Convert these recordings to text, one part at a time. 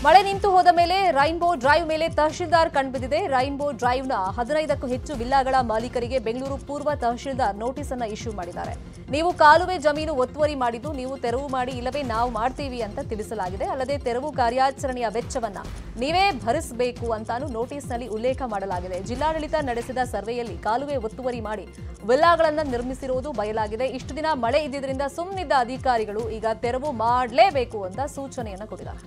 ಮಳೆ ನಿಂತು ಹೋದ ಮೇಲೆ ರೈನ್ಬೋ ಡ್ರೈವ್ ಮೇಲೆ ತಹಶೀಲ್ದಾರ್ ಕಂಡುಬಿದ್ದಿದೆ ರೈನ್ಬೋ ಡ್ರೈವ್ನ ಹದಿನೈದಕ್ಕೂ ಹೆಚ್ಚು ವಿಲ್ಲಾಗಳ ಮಾಲೀಕರಿಗೆ ಬೆಂಗಳೂರು ಪೂರ್ವ ತಹಶೀಲ್ದಾರ್ ನೋಟಿಸ್ ಅನ್ನ ಇಶ್ಯೂ ಮಾಡಿದ್ದಾರೆ ನೀವು ಕಾಲುವೆ ಜಮೀನು ಒತ್ತುವರಿ ಮಾಡಿದ್ದು ನೀವು ತೆರವು ಮಾಡಿ ಇಲ್ಲವೇ ನಾವು ಮಾಡ್ತೀವಿ ಅಂತ ತಿಳಿಸಲಾಗಿದೆ ಅಲ್ಲದೆ ತೆರವು ಕಾರ್ಯಾಚರಣೆಯ ವೆಚ್ಚವನ್ನ ನೀವೇ ಭರಿಸಬೇಕು ಅಂತಾನು ನೋಟಿಸ್ನಲ್ಲಿ ಉಲ್ಲೇಖ ಮಾಡಲಾಗಿದೆ ಜಿಲ್ಲಾಡಳಿತ ನಡೆಸಿದ ಸರ್ವೆಯಲ್ಲಿ ಕಾಲುವೆ ಒತ್ತುವರಿ ಮಾಡಿ ವಿಲ್ಲಾಗಳನ್ನ ನಿರ್ಮಿಸಿರುವುದು ಬಯಲಾಗಿದೆ ಇಷ್ಟು ದಿನ ಮಳೆ ಇದ್ದಿದ್ರಿಂದ ಸುಮ್ಮನಿದ್ದ ಅಧಿಕಾರಿಗಳು ಈಗ ತೆರವು ಮಾಡಲೇಬೇಕು ಅಂತ ಸೂಚನೆಯನ್ನ ಕೊಟ್ಟಿದ್ದಾರೆ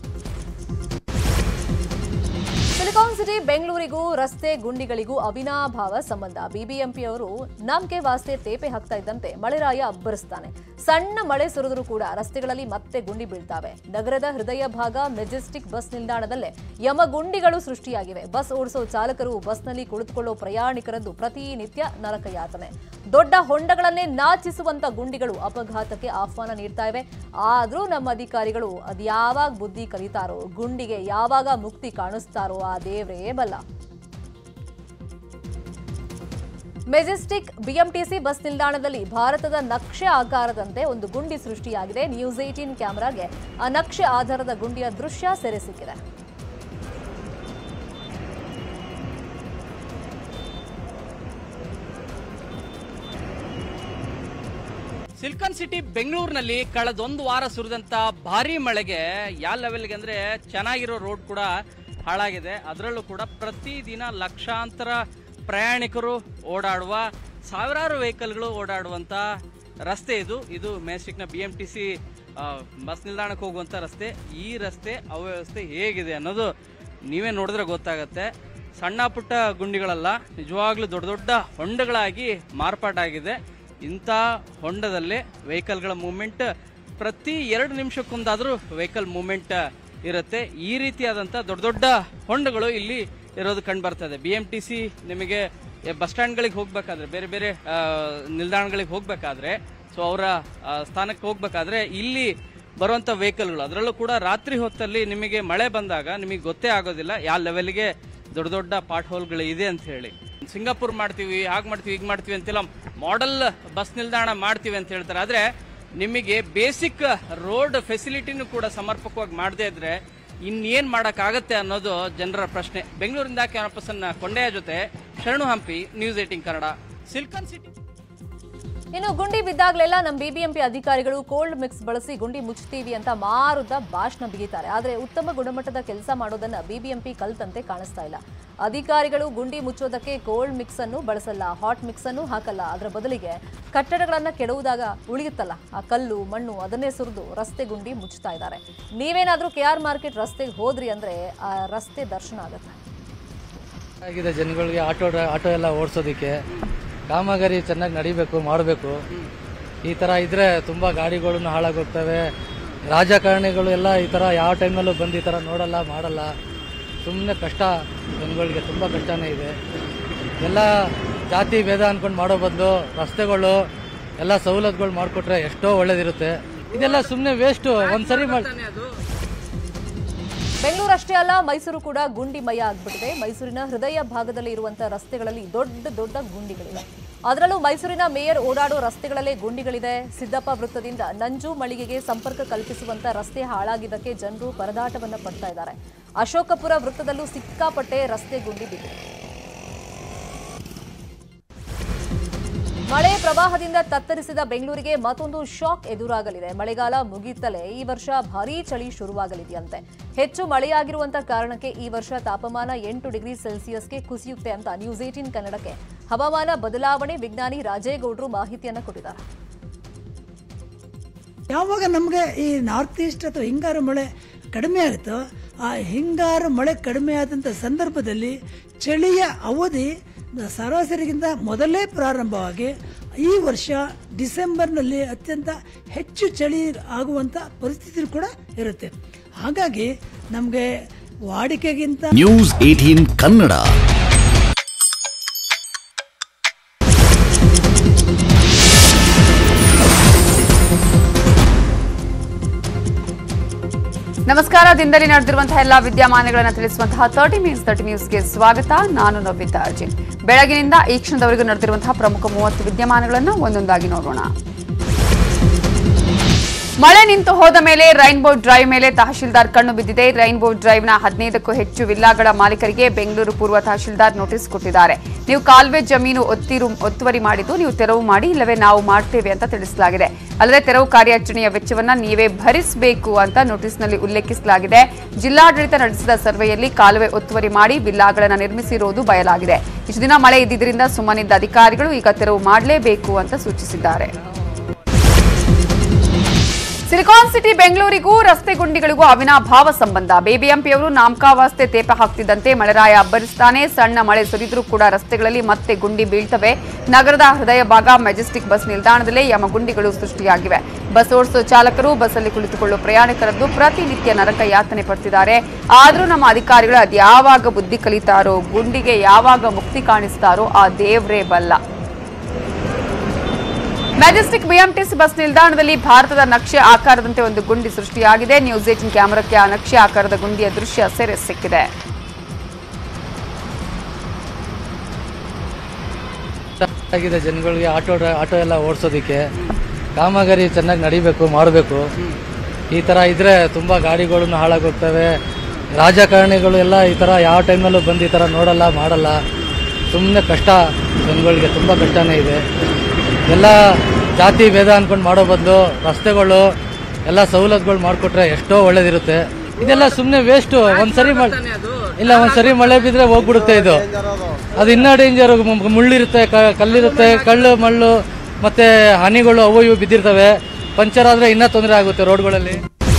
ಸಿಲಿಕಾನ್ ಸಿಟಿ ಬೆಂಗಳೂರಿಗೂ ರಸ್ತೆ ಗುಂಡಿಗಳಿಗೂ ಅವಿನಾಭಾವ ಸಂಬಂಧ ಬಿಬಿಎಂಪಿ ಅವರು ನಂಬಿಕೆ ವಾಸ್ತೆ ತೇಪೆ ಹಾಕ್ತಾ ಇದ್ದಂತೆ ಮಳೆರಾಯ ಅಬ್ಬರಿಸ್ತಾನೆ ಸಣ್ಣ ಮಳೆ ಸುರಿದರೂ ಕೂಡ ರಸ್ತೆಗಳಲ್ಲಿ ಮತ್ತೆ ಗುಂಡಿ ಬೀಳ್ತಾವೆ ನಗರದ ಹೃದಯ ಭಾಗ ಮೆಜೆಸ್ಟಿಕ್ ಬಸ್ ನಿಲ್ದಾಣದಲ್ಲೇ ಯಮಗುಂಡಿಗಳು ಸೃಷ್ಟಿಯಾಗಿವೆ ಬಸ್ ಓಡಿಸೋ ಚಾಲಕರು ಬಸ್ನಲ್ಲಿ ಕುಳಿತುಕೊಳ್ಳೋ ಪ್ರಯಾಣಿಕರದ್ದು ಪ್ರತಿನಿತ್ಯ ನರಕ ಯಾತನೆ ದೊಡ್ಡ ಹೊಂಡಗಳನ್ನೇ ನಾಚಿಸುವಂತ ಗುಂಡಿಗಳು ಅಪಘಾತಕ್ಕೆ ಆಹ್ವಾನ ನೀಡ್ತಾ ಇವೆ ಆದ್ರೂ ನಮ್ಮ ಅಧಿಕಾರಿಗಳು ಅದ್ಯಾವಾಗ ಬುದ್ಧಿ ಕಲಿತಾರೋ ಗುಂಡಿಗೆ ಯಾವಾಗ ಮುಕ್ತಿ ಕಾಣಿಸ್ತಾರೋ ಆ ದೇವ್ರೇ ಬಲ್ಲ ಮೆಜೆಸ್ಟಿಕ್ ಬಿಎಂಟಿಸಿ ಬಸ್ ನಿಲ್ದಾಣದಲ್ಲಿ ಭಾರತದ ನಕ್ಷೆ ಆಕಾರದಂತೆ ಒಂದು ಗುಂಡಿ ಸೃಷ್ಟಿಯಾಗಿದೆ ನ್ಯೂಸ್ ಏಟೀನ್ ಕ್ಯಾಮೆರಾಗೆ ಆ ನಕ್ಷೆ ಆಧಾರದ ಗುಂಡಿಯ ದೃಶ್ಯ ಸೆರೆ ಸಿಕ್ಕಿದೆ ಸಿಲ್ಕನ್ ಸಿಟಿ ಬೆಂಗಳೂರಿನಲ್ಲಿ ಕಳೆದೊಂದು ವಾರ ಸುರಿದಂತ ಭಾರಿ ಮಳೆಗೆ ಯಾವ ಲೆವೆಲ್ಗೆ ಅಂದ್ರೆ ಚೆನ್ನಾಗಿರೋ ರೋಡ್ ಕೂಡ ಹಾಳಾಗಿದೆ ಅದರಲ್ಲೂ ಕೂಡ ಪ್ರತಿದಿನ ಲಕ್ಷಾಂತರ ಪ್ರಯಾಣಿಕರು ಓಡಾಡುವ ಸಾವಿರಾರು ವೆಹಿಕಲ್ಗಳು ಓಡಾಡುವಂತ ರಸ್ತೆ ಇದು ಇದು ಮೆಜೆಸ್ಟಿಕ್ನ B M T C bus ನಿಲ್ದಾಣಕ್ಕೆ ಹೋಗುವಂತ ರಸ್ತೆ ಈ ರಸ್ತೆ ಅವ್ಯವಸ್ಥೆ ಹೇಗಿದೆ ಅನ್ನೋದು ನೀವೇ ನೋಡಿದ್ರೆ ಗೊತ್ತಾಗತ್ತೆ ಸಣ್ಣ ಪುಟ್ಟ ಗುಂಡಿಗಳಲ್ಲ ನಿಜವಾಗ್ಲೂ ದೊಡ್ಡ ದೊಡ್ಡ ಹೊಂಡಗಳಾಗಿ ಮಾರ್ಪಾಟಾಗಿದೆ ಇಂಥ ಹೊಂಡದಲ್ಲಿ ವೆಹಿಕಲ್ಗಳ ಮೂವ್ಮೆಂಟ್ ಪ್ರತಿ ಎರಡು ನಿಮಿಷಕ್ಕೊಂದಾದರೂ ವೆಹಿಕಲ್ ಮೂವ್ಮೆಂಟ್ ಇರುತ್ತೆ ಈ ರೀತಿಯಾದಂಥ ದೊಡ್ಡ ದೊಡ್ಡ ಹೊಂಡಗಳು ಇಲ್ಲಿ ಇರೋದು ಕಂಡು ಬರ್ತದೆ ಬಿ ಎಂ ಟಿ ಸಿ ನಿಮಗೆ ಬಸ್ ಸ್ಟ್ಯಾಂಡ್ಗಳಿಗೆ ಹೋಗ್ಬೇಕಾದ್ರೆ ಬೇರೆ ಬೇರೆ ಆ, ನಿಲ್ದಾಣಗಳಿಗೆ ಹೋಗ್ಬೇಕಾದ್ರೆ ಸೊ ಅವರ ಸ್ಥಾನಕ್ಕೆ ಹೋಗ್ಬೇಕಾದ್ರೆ ಇಲ್ಲಿ ಬರುವಂಥ ವೆಹಿಕಲ್ಗಳು ಅದರಲ್ಲೂ ಕೂಡ ರಾತ್ರಿ ಹೊತ್ತಲ್ಲಿ ನಿಮಗೆ ಮಳೆ ಬಂದಾಗ ನಿಮಗೆ ಗೊತ್ತೇ ಆಗೋದಿಲ್ಲ ಯಾವ ಲೆವೆಲ್ಗೆ ದೊಡ್ಡ ದೊಡ್ಡ ಪಾಟ್ ಹೋಲ್ಗಳು ಇದೆ ಅಂತ ಹೇಳಿ ಸಿಂಗಾಪುರ್ ಮಾಡ್ತೀವಿ ಹಾಗೆ ಮಾಡ್ತೀವಿ ಹೀಗೆ ಮಾಡ್ತೀವಿ ಅಂತೆಲ್ಲ ಮಾಡೆಲ್ ಬಸ್ ನಿಲ್ದಾಣ ಮಾಡ್ತೀವಿ ಅಂತ ಹೇಳ್ತಾರೆ ಆದರೆ ನಿಮಗೆ ಬೇಸಿಕ್ ರೋಡ್ ಫೆಸಿಲಿಟಿನೂ ಕೂಡ ಸಮರ್ಪಕವಾಗಿ ಮಾಡದೇ ಇದ್ರೆ ಇನ್ನೇನ್ ಮಾಡಕ್ಕಾಗತ್ತೆ ಅನ್ನೋದು ಜನರ ಪ್ರಶ್ನೆ ಬೆಂಗಳೂರಿಂದ ಕ್ಯಾನಪಸನ್ನ ಕೊಂಡೆಯ ಜೊತೆ ಶರಣು ಹಂಪಿ ನ್ಯೂಸ್ ಏಟಿಂಗ್ ಕನ್ನಡ ಸಿಲ್ಕನ್ ಸಿಟಿ ಇನ್ನು ಗುಂಡಿ ಬಿದ್ದಾಗಲೆಲ್ಲ ನಮ್ಮ ಬಿಬಿಎಂಪಿ ಅಧಿಕಾರಿಗಳು ಕೋಲ್ಡ್ ಮಿಕ್ಸ್ ಬಳಸಿ ಗುಂಡಿ ಮುಚ್ತೀವಿ ಅಂತ ಮಾರುದ ಭಾಷಣ ಬಿಗಿತಾರೆ ಆದರೆ ಉತ್ತಮ ಗುಣಮಟ್ಟದ ಕೆಲಸ ಮಾಡೋದನ್ನ ಬಿಬಿಎಂಪಿ ಕಲ್ತಂತೆ ಕಾಣಿಸ್ತಾ ಇಲ್ಲ ಅಧಿಕಾರಿಗಳು ಗುಂಡಿ ಮುಚ್ಚೋದಕ್ಕೆ ಕೋಲ್ಡ್ ಮಿಕ್ಸ್ ಅನ್ನು ಬಳಸಲ್ಲ ಹಾಟ್ ಮಿಕ್ಸ್ ಅನ್ನು ಹಾಕಲ್ಲ ಅದರ ಬದಲಿಗೆ ಕಟ್ಟಡಗಳನ್ನ ಕೆಡವುದಾಗ ಉಳಿಯುತ್ತಲ್ಲ ಆ ಕಲ್ಲು ಮಣ್ಣು ಅದನ್ನೇ ಸುರಿದು ರಸ್ತೆ ಗುಂಡಿ ಮುಚ್ತಾ ಇದ್ದಾರೆ ನೀವೇನಾದ್ರೂ ಕೆ ಆರ್ ಮಾರ್ಕೆಟ್ ರಸ್ತೆಗೆ ಹೋದ್ರಿ ಅಂದ್ರೆ ಆ ರಸ್ತೆ ದರ್ಶನ ಆಗುತ್ತೆ ಆಗಿದೆ ಜನಗಳಿಗೆ ಆಟೋ ಡ್ರೈ- ಆಟೋ ಎಲ್ಲ ಓಡಿಸೋದಕ್ಕೆ ಕಾಮಗಾರಿ ಚೆನ್ನಾಗಿ ನಡಿಬೇಕು ಮಾಡಬೇಕು ಈ ಥರ ಇದ್ರೆ ತುಂಬ ಗಾಡಿಗಳನ್ನು ಹಾಳಾಗೋಗ್ತವೆ ರಾಜಕಾರಣಿಗಳು ಎಲ್ಲ ಈ ಥರ ಯಾವ ಟೈಮಲ್ಲೂ ಬಂದು ಈ ಥರ ನೋಡಲ್ಲ ಮಾಡಲ್ಲ ಸುಮ್ಮನೆ ಕಷ್ಟ ಜನಗಳಿಗೆ ತುಂಬ ಕಷ್ಟನೇ ಇದೆ ಎಲ್ಲ ಜಾತಿ ಭೇದ ಅನ್ಕೊಂಡು ಮಾಡೋ ಬದಲು ರಸ್ತೆಗಳು ಎಲ್ಲ ಸವಲತ್ತುಗಳು ಮಾಡಿಕೊಟ್ರೆ ಎಷ್ಟೋ ಒಳ್ಳೇದಿರುತ್ತೆ ಇದೆಲ್ಲ ಸುಮ್ಮನೆ ವೇಸ್ಟು ಒಂದ್ಸರಿ ಮಾಡಿ ಬೆಂಗಳೂರು ಅಷ್ಟೇ ಅಲ್ಲ ಮೈಸೂರು ಕೂಡ ಗುಂಡಿಮಯ ಆಗ್ಬಿಟ್ಟಿದೆ ಮೈಸೂರಿನ ಹೃದಯ ಭಾಗದಲ್ಲಿ ಇರುವಂತಹ ರಸ್ತೆಗಳಲ್ಲಿ ದೊಡ್ಡ ದೊಡ್ಡ ಗುಂಡಿಗಳಿವೆ ಅದರಲ್ಲೂ ಮೈಸೂರಿನ ಮೇಯರ್ ಓಡಾಡೋ ರಸ್ತೆಗಳಲ್ಲೇ ಗುಂಡಿಗಳಿದೆ ಸಿದ್ದಪ್ಪ ವೃತ್ತದಿಂದ ನಂಜು ಮಳಿಗೆಗೆ ಸಂಪರ್ಕ ಕಲ್ಪಿಸುವಂತ ರಸ್ತೆ ಹಾಳಾಗಿದ್ದಕ್ಕೆ ಜನರು ಪರದಾಟವನ್ನ ಪಡ್ತಾ ಇದ್ದಾರೆ ಅಶೋಕಪುರ ವೃತ್ತದಲ್ಲೂ ಸಿಕ್ಕಾಪಟ್ಟೆ ರಸ್ತೆ ಗುಂಡಿ ಬಿದ್ದಿದೆ ಮಳೆ ಪ್ರವಾಹದಿಂದ ತತ್ತರಿಸಿದ ಬೆಂಗಳೂರಿಗೆ ಮತ್ತೊಂದು ಶಾಕ್ ಎದುರಾಗಲಿದೆ ಮಳೆಗಾಲ ಮುಗಿಯುತ್ತಲೇ ಈ ವರ್ಷ ಭಾರೀ ಚಳಿ ಶುರುವಾಗಲಿದೆಯಂತೆ ಹೆಚ್ಚು ಮಳೆಯಾಗಿರುವಂತ ಕಾರಣಕ್ಕೆ ಈ ವರ್ಷ ತಾಪಮಾನ ಎಂಟು ಡಿಗ್ರಿ ಸೆಲ್ಸಿಯಸ್ಗೆ ಕುಸಿಯುತ್ತೆ ಅಂತ ನ್ಯೂಸ್ ಏಟೀನ್ ಕನ್ನಡಕ್ಕೆ ಹವಾಮಾನ ಬದಲಾವಣೆ ವಿಜ್ಞಾನಿ ರಾಜೇಗೌಡರು ಮಾಹಿತಿಯನ್ನು ಕೊಟ್ಟಿದ್ದಾರೆ ಯಾವಾಗ ನಮಗೆ ಈ ನಾರ್ತ್ ಈಸ್ಟ್ ಅಥವಾ ಹಿಂಗಾರು ಮಳೆ ಕಡಿಮೆ ಆಗುತ್ತೋ ಆ ಹಿಂಗಾರು ಮಳೆ ಕಡಿಮೆ ಆದಂಥ ಸಂದರ್ಭದಲ್ಲಿ ಚಳಿಯ ಅವಧಿ ಸರಾಸರಿಗಿಂತ ಮೊದಲೇ ಪ್ರಾರಂಭವಾಗಿ ಈ ವರ್ಷ ಡಿಸೆಂಬರ್ನಲ್ಲಿ ಅತ್ಯಂತ ಹೆಚ್ಚು ಚಳಿ ಆಗುವಂಥ ಪರಿಸ್ಥಿತಿ ಕೂಡ ಇರುತ್ತೆ ಹಾಗಾಗಿ ನಮಗೆ ವಾಡಿಕೆಗಿಂತ ನ್ಯೂಸ್ ಏಟೀನ್ ಕನ್ನಡ ನಮಸ್ಕಾರ ದಿನದಲ್ಲಿ ನಡೆದಿರುವಂತಹ ಎಲ್ಲಾ ವಿದ್ಯಮಾನಗಳನ್ನು ತಿಳಿಸುವಂತಹ ತರ್ಟಿ ಮಿನಿಟ್ಸ್ ತರ್ಟಿ ನ್ಯೂಸ್ಗೆ ಸ್ವಾಗತ ನಾನು ನವಿತಾ ಅರ್ಜಿನ್ ಬೆಳಗಿನಿಂದ ಈ ಕ್ಷಣದವರೆಗೂ ನಡೆದಿರುವಂತಹ ಪ್ರಮುಖ ಮೂವತ್ತು ವಿದ್ಯಮಾನಗಳನ್ನು ಒಂದೊಂದಾಗಿ ನೋಡೋಣ ಮಳೆ ನಿಂತು ಹೋದ ಮೇಲೆ ರೈನ್ಬೋ ಡ್ರೈವ್ ಮೇಲೆ ತಹಶೀಲ್ದಾರ್ ಕಣ್ಣು ಬಿದ್ದಿದೆ ರೈನ್ಬೋ ಡ್ರೈವ್ನ ಹದಿನೈದಕ್ಕೂ ಹೆಚ್ಚು ವಿಲ್ಲಾಗಳ ಮಾಲೀಕರಿಗೆ ಬೆಂಗಳೂರು ಪೂರ್ವ ತಹಶೀಲ್ದಾರ್ ನೋಟಿಸ್ ಕೊಟ್ಟಿದ್ದಾರೆ ನೀವು ಕಾಲುವೆ ಜಮೀನು ಒತ್ತಿರು ಒತ್ತುವರಿ ಮಾಡಿದ್ದು ನೀವು ತೆರವು ಮಾಡಿ ಇಲ್ಲವೇ ನಾವು ಮಾಡ್ತೇವೆ ಅಂತ ತಿಳಿಸಲಾಗಿದೆ ಅಲ್ಲದೆ ತೆರವು ಕಾರ್ಯಾಚರಣೆಯ ವೆಚ್ಚವನ್ನ ನೀವೇ ಭರಿಸಬೇಕು ಅಂತ ನೋಟಿಸ್ನಲ್ಲಿ ಉಲ್ಲೇಖಿಸಲಾಗಿದೆ ಜಿಲ್ಲಾಡಳಿತ ನಡೆಸಿದ ಸರ್ವೆಯಲ್ಲಿ ಕಾಲುವೆ ಒತ್ತುವರಿ ಮಾಡಿ ವಿಲ್ಲಾಗಳನ್ನು ನಿರ್ಮಿಸಿರುವುದು ಬಯಲಾಗಿದೆ ಇಷ್ಟು ದಿನ ಮಳೆ ಇದ್ದಿದ್ದರಿಂದ ಸುಮ್ಮನಿದ್ದ ಅಧಿಕಾರಿಗಳು ಈಗ ತೆರವು ಮಾಡಲೇಬೇಕು ಅಂತ ಸೂಚಿಸಿದ್ದಾರೆ ಸಿಲಿಕಾನ್ ಸಿಟಿ ಬೆಂಗಳೂರಿಗೂ ರಸ್ತೆ ಗುಂಡಿಗಳಿಗೂ ಅವಿನಾಭಾವ ಸಂಬಂಧ ಬಿಬಿಎಂಪಿಯವರು ನಾಮಕಾವಾಸ್ತೆ ತೇಪ ಹಾಕ್ತಿದ್ದಂತೆ ಮಳೆರಾಯ ಅಬ್ಬರಿಸ್ತಾನೆ ಸಣ್ಣ ಮಳೆ ಸುರಿದ್ರೂ ಕೂಡ ರಸ್ತೆಗಳಲ್ಲಿ ಮತ್ತೆ ಗುಂಡಿ ಬೀಳ್ತವೆ ನಗರದ ಹೃದಯ ಭಾಗ ಮೆಜೆಸ್ಟಿಕ್ ಬಸ್ ನಿಲ್ದಾಣದಲ್ಲೇ ಯಮಗುಂಡಿಗಳು ಸೃಷ್ಟಿಯಾಗಿವೆ ಬಸ್ ಓಡಿಸೋ ಚಾಲಕರು ಬಸ್ಸಲ್ಲಿ ಕುಳಿತುಕೊಳ್ಳುವ ಪ್ರಯಾಣಿಕರದ್ದು ಪ್ರತಿನಿತ್ಯ ನರಕ ಯಾತನೆ ಪಡ್ತಿದ್ದಾರೆ ಆದರೂ ನಮ್ಮ ಅಧಿಕಾರಿಗಳು ಅದ್ಯಾವಾಗ ಬುದ್ಧಿ ಕಲಿತಾರೋ ಗುಂಡಿಗೆ ಯಾವಾಗ ಮುಕ್ತಿ ಕಾಣಿಸ್ತಾರೋ ಆ ದೇವ್ರೇ ಬಲ್ಲ ಮ್ಯಾಜೆಸ್ಟಿಕ್ ಬಿಎಂಟಿಸಿ ಬಸ್ ನಿಲ್ದಾಣದಲ್ಲಿ ಭಾರತದ ನಕ್ಷೆ ಆಕಾರದಂತೆ ಒಂದು ಗುಂಡಿ ಸೃಷ್ಟಿಯಾಗಿದೆ ನ್ಯೂಸ್ ಏಟಿನ್ ಕ್ಯಾಮೆರಾಕ್ಕೆ ಆ ನಕ್ಷೆ ಆಕಾರದ ಗುಂಡಿಯ ದೃಶ್ಯ ಸೆರೆ ಸಿಕ್ಕಿದೆ ಆಗಿದೆ ಜನಗಳಿಗೆ ಆಟೋ ಡ್ರೈ- ಆಟೋ ಎಲ್ಲ ಓಡಿಸೋದಕ್ಕೆ ಕಾಮಗಾರಿ ಚೆನ್ನಾಗಿ ನಡಿಬೇಕು ಮಾಡಬೇಕು ಈ ಥರ ಇದ್ರೆ ತುಂಬ ಗಾಡಿಗಳನ್ನು ಹಾಳಾಗೋಗ್ತವೆ ರಾಜಕಾರಣಿಗಳು ಎಲ್ಲ ಈ ಥರ ಯಾವ ಟೈಮ್ನಲ್ಲೂ ಬಂದು ಈ ಥರ ನೋಡಲ್ಲ ಮಾಡಲ್ಲ ಸುಮ್ಮನೆ ಕಷ್ಟ ಜನಗಳಿಗೆ ತುಂಬ ಕಷ್ಟನೇ ಇದೆ ಎಲ್ಲ ಜಾತಿ ಭೇದ ಅಂದ್ಕೊಂಡು ಮಾಡೋ ಬದಲು ರಸ್ತೆಗಳು ಎಲ್ಲ ಸವಲತ್ತುಗಳು ಮಾಡಿಕೊಟ್ರೆ ಎಷ್ಟೋ ಒಳ್ಳೇದಿರುತ್ತೆ ಇದೆಲ್ಲ ಸುಮ್ಮನೆ ವೇಸ್ಟು ಒಂದ್ಸರಿ ಮಾಡಿ ಇಲ್ಲ ಒಂದ್ಸರಿ ಮಳೆ ಬಿದ್ದರೆ ಹೋಗ್ಬಿಡುತ್ತೆ ಇದು ಅದು ಇನ್ನೂ ಡೇಂಜರ್ ಮುಳ್ಳಿರುತ್ತೆ ಕ- ಕಲ್ಲಿರುತ್ತೆ ಕಳ್ಳು ಮಳ್ಳು ಮತ್ತೆ ಹನಿಗಳು ಅವು ಇವು ಬಿದ್ದಿರ್ತವೆ ಪಂಚರ್ ಆದರೆ ಇನ್ನೂ ತೊಂದರೆ ಆಗುತ್ತೆ ರೋಡ್ಗಳಲ್ಲಿ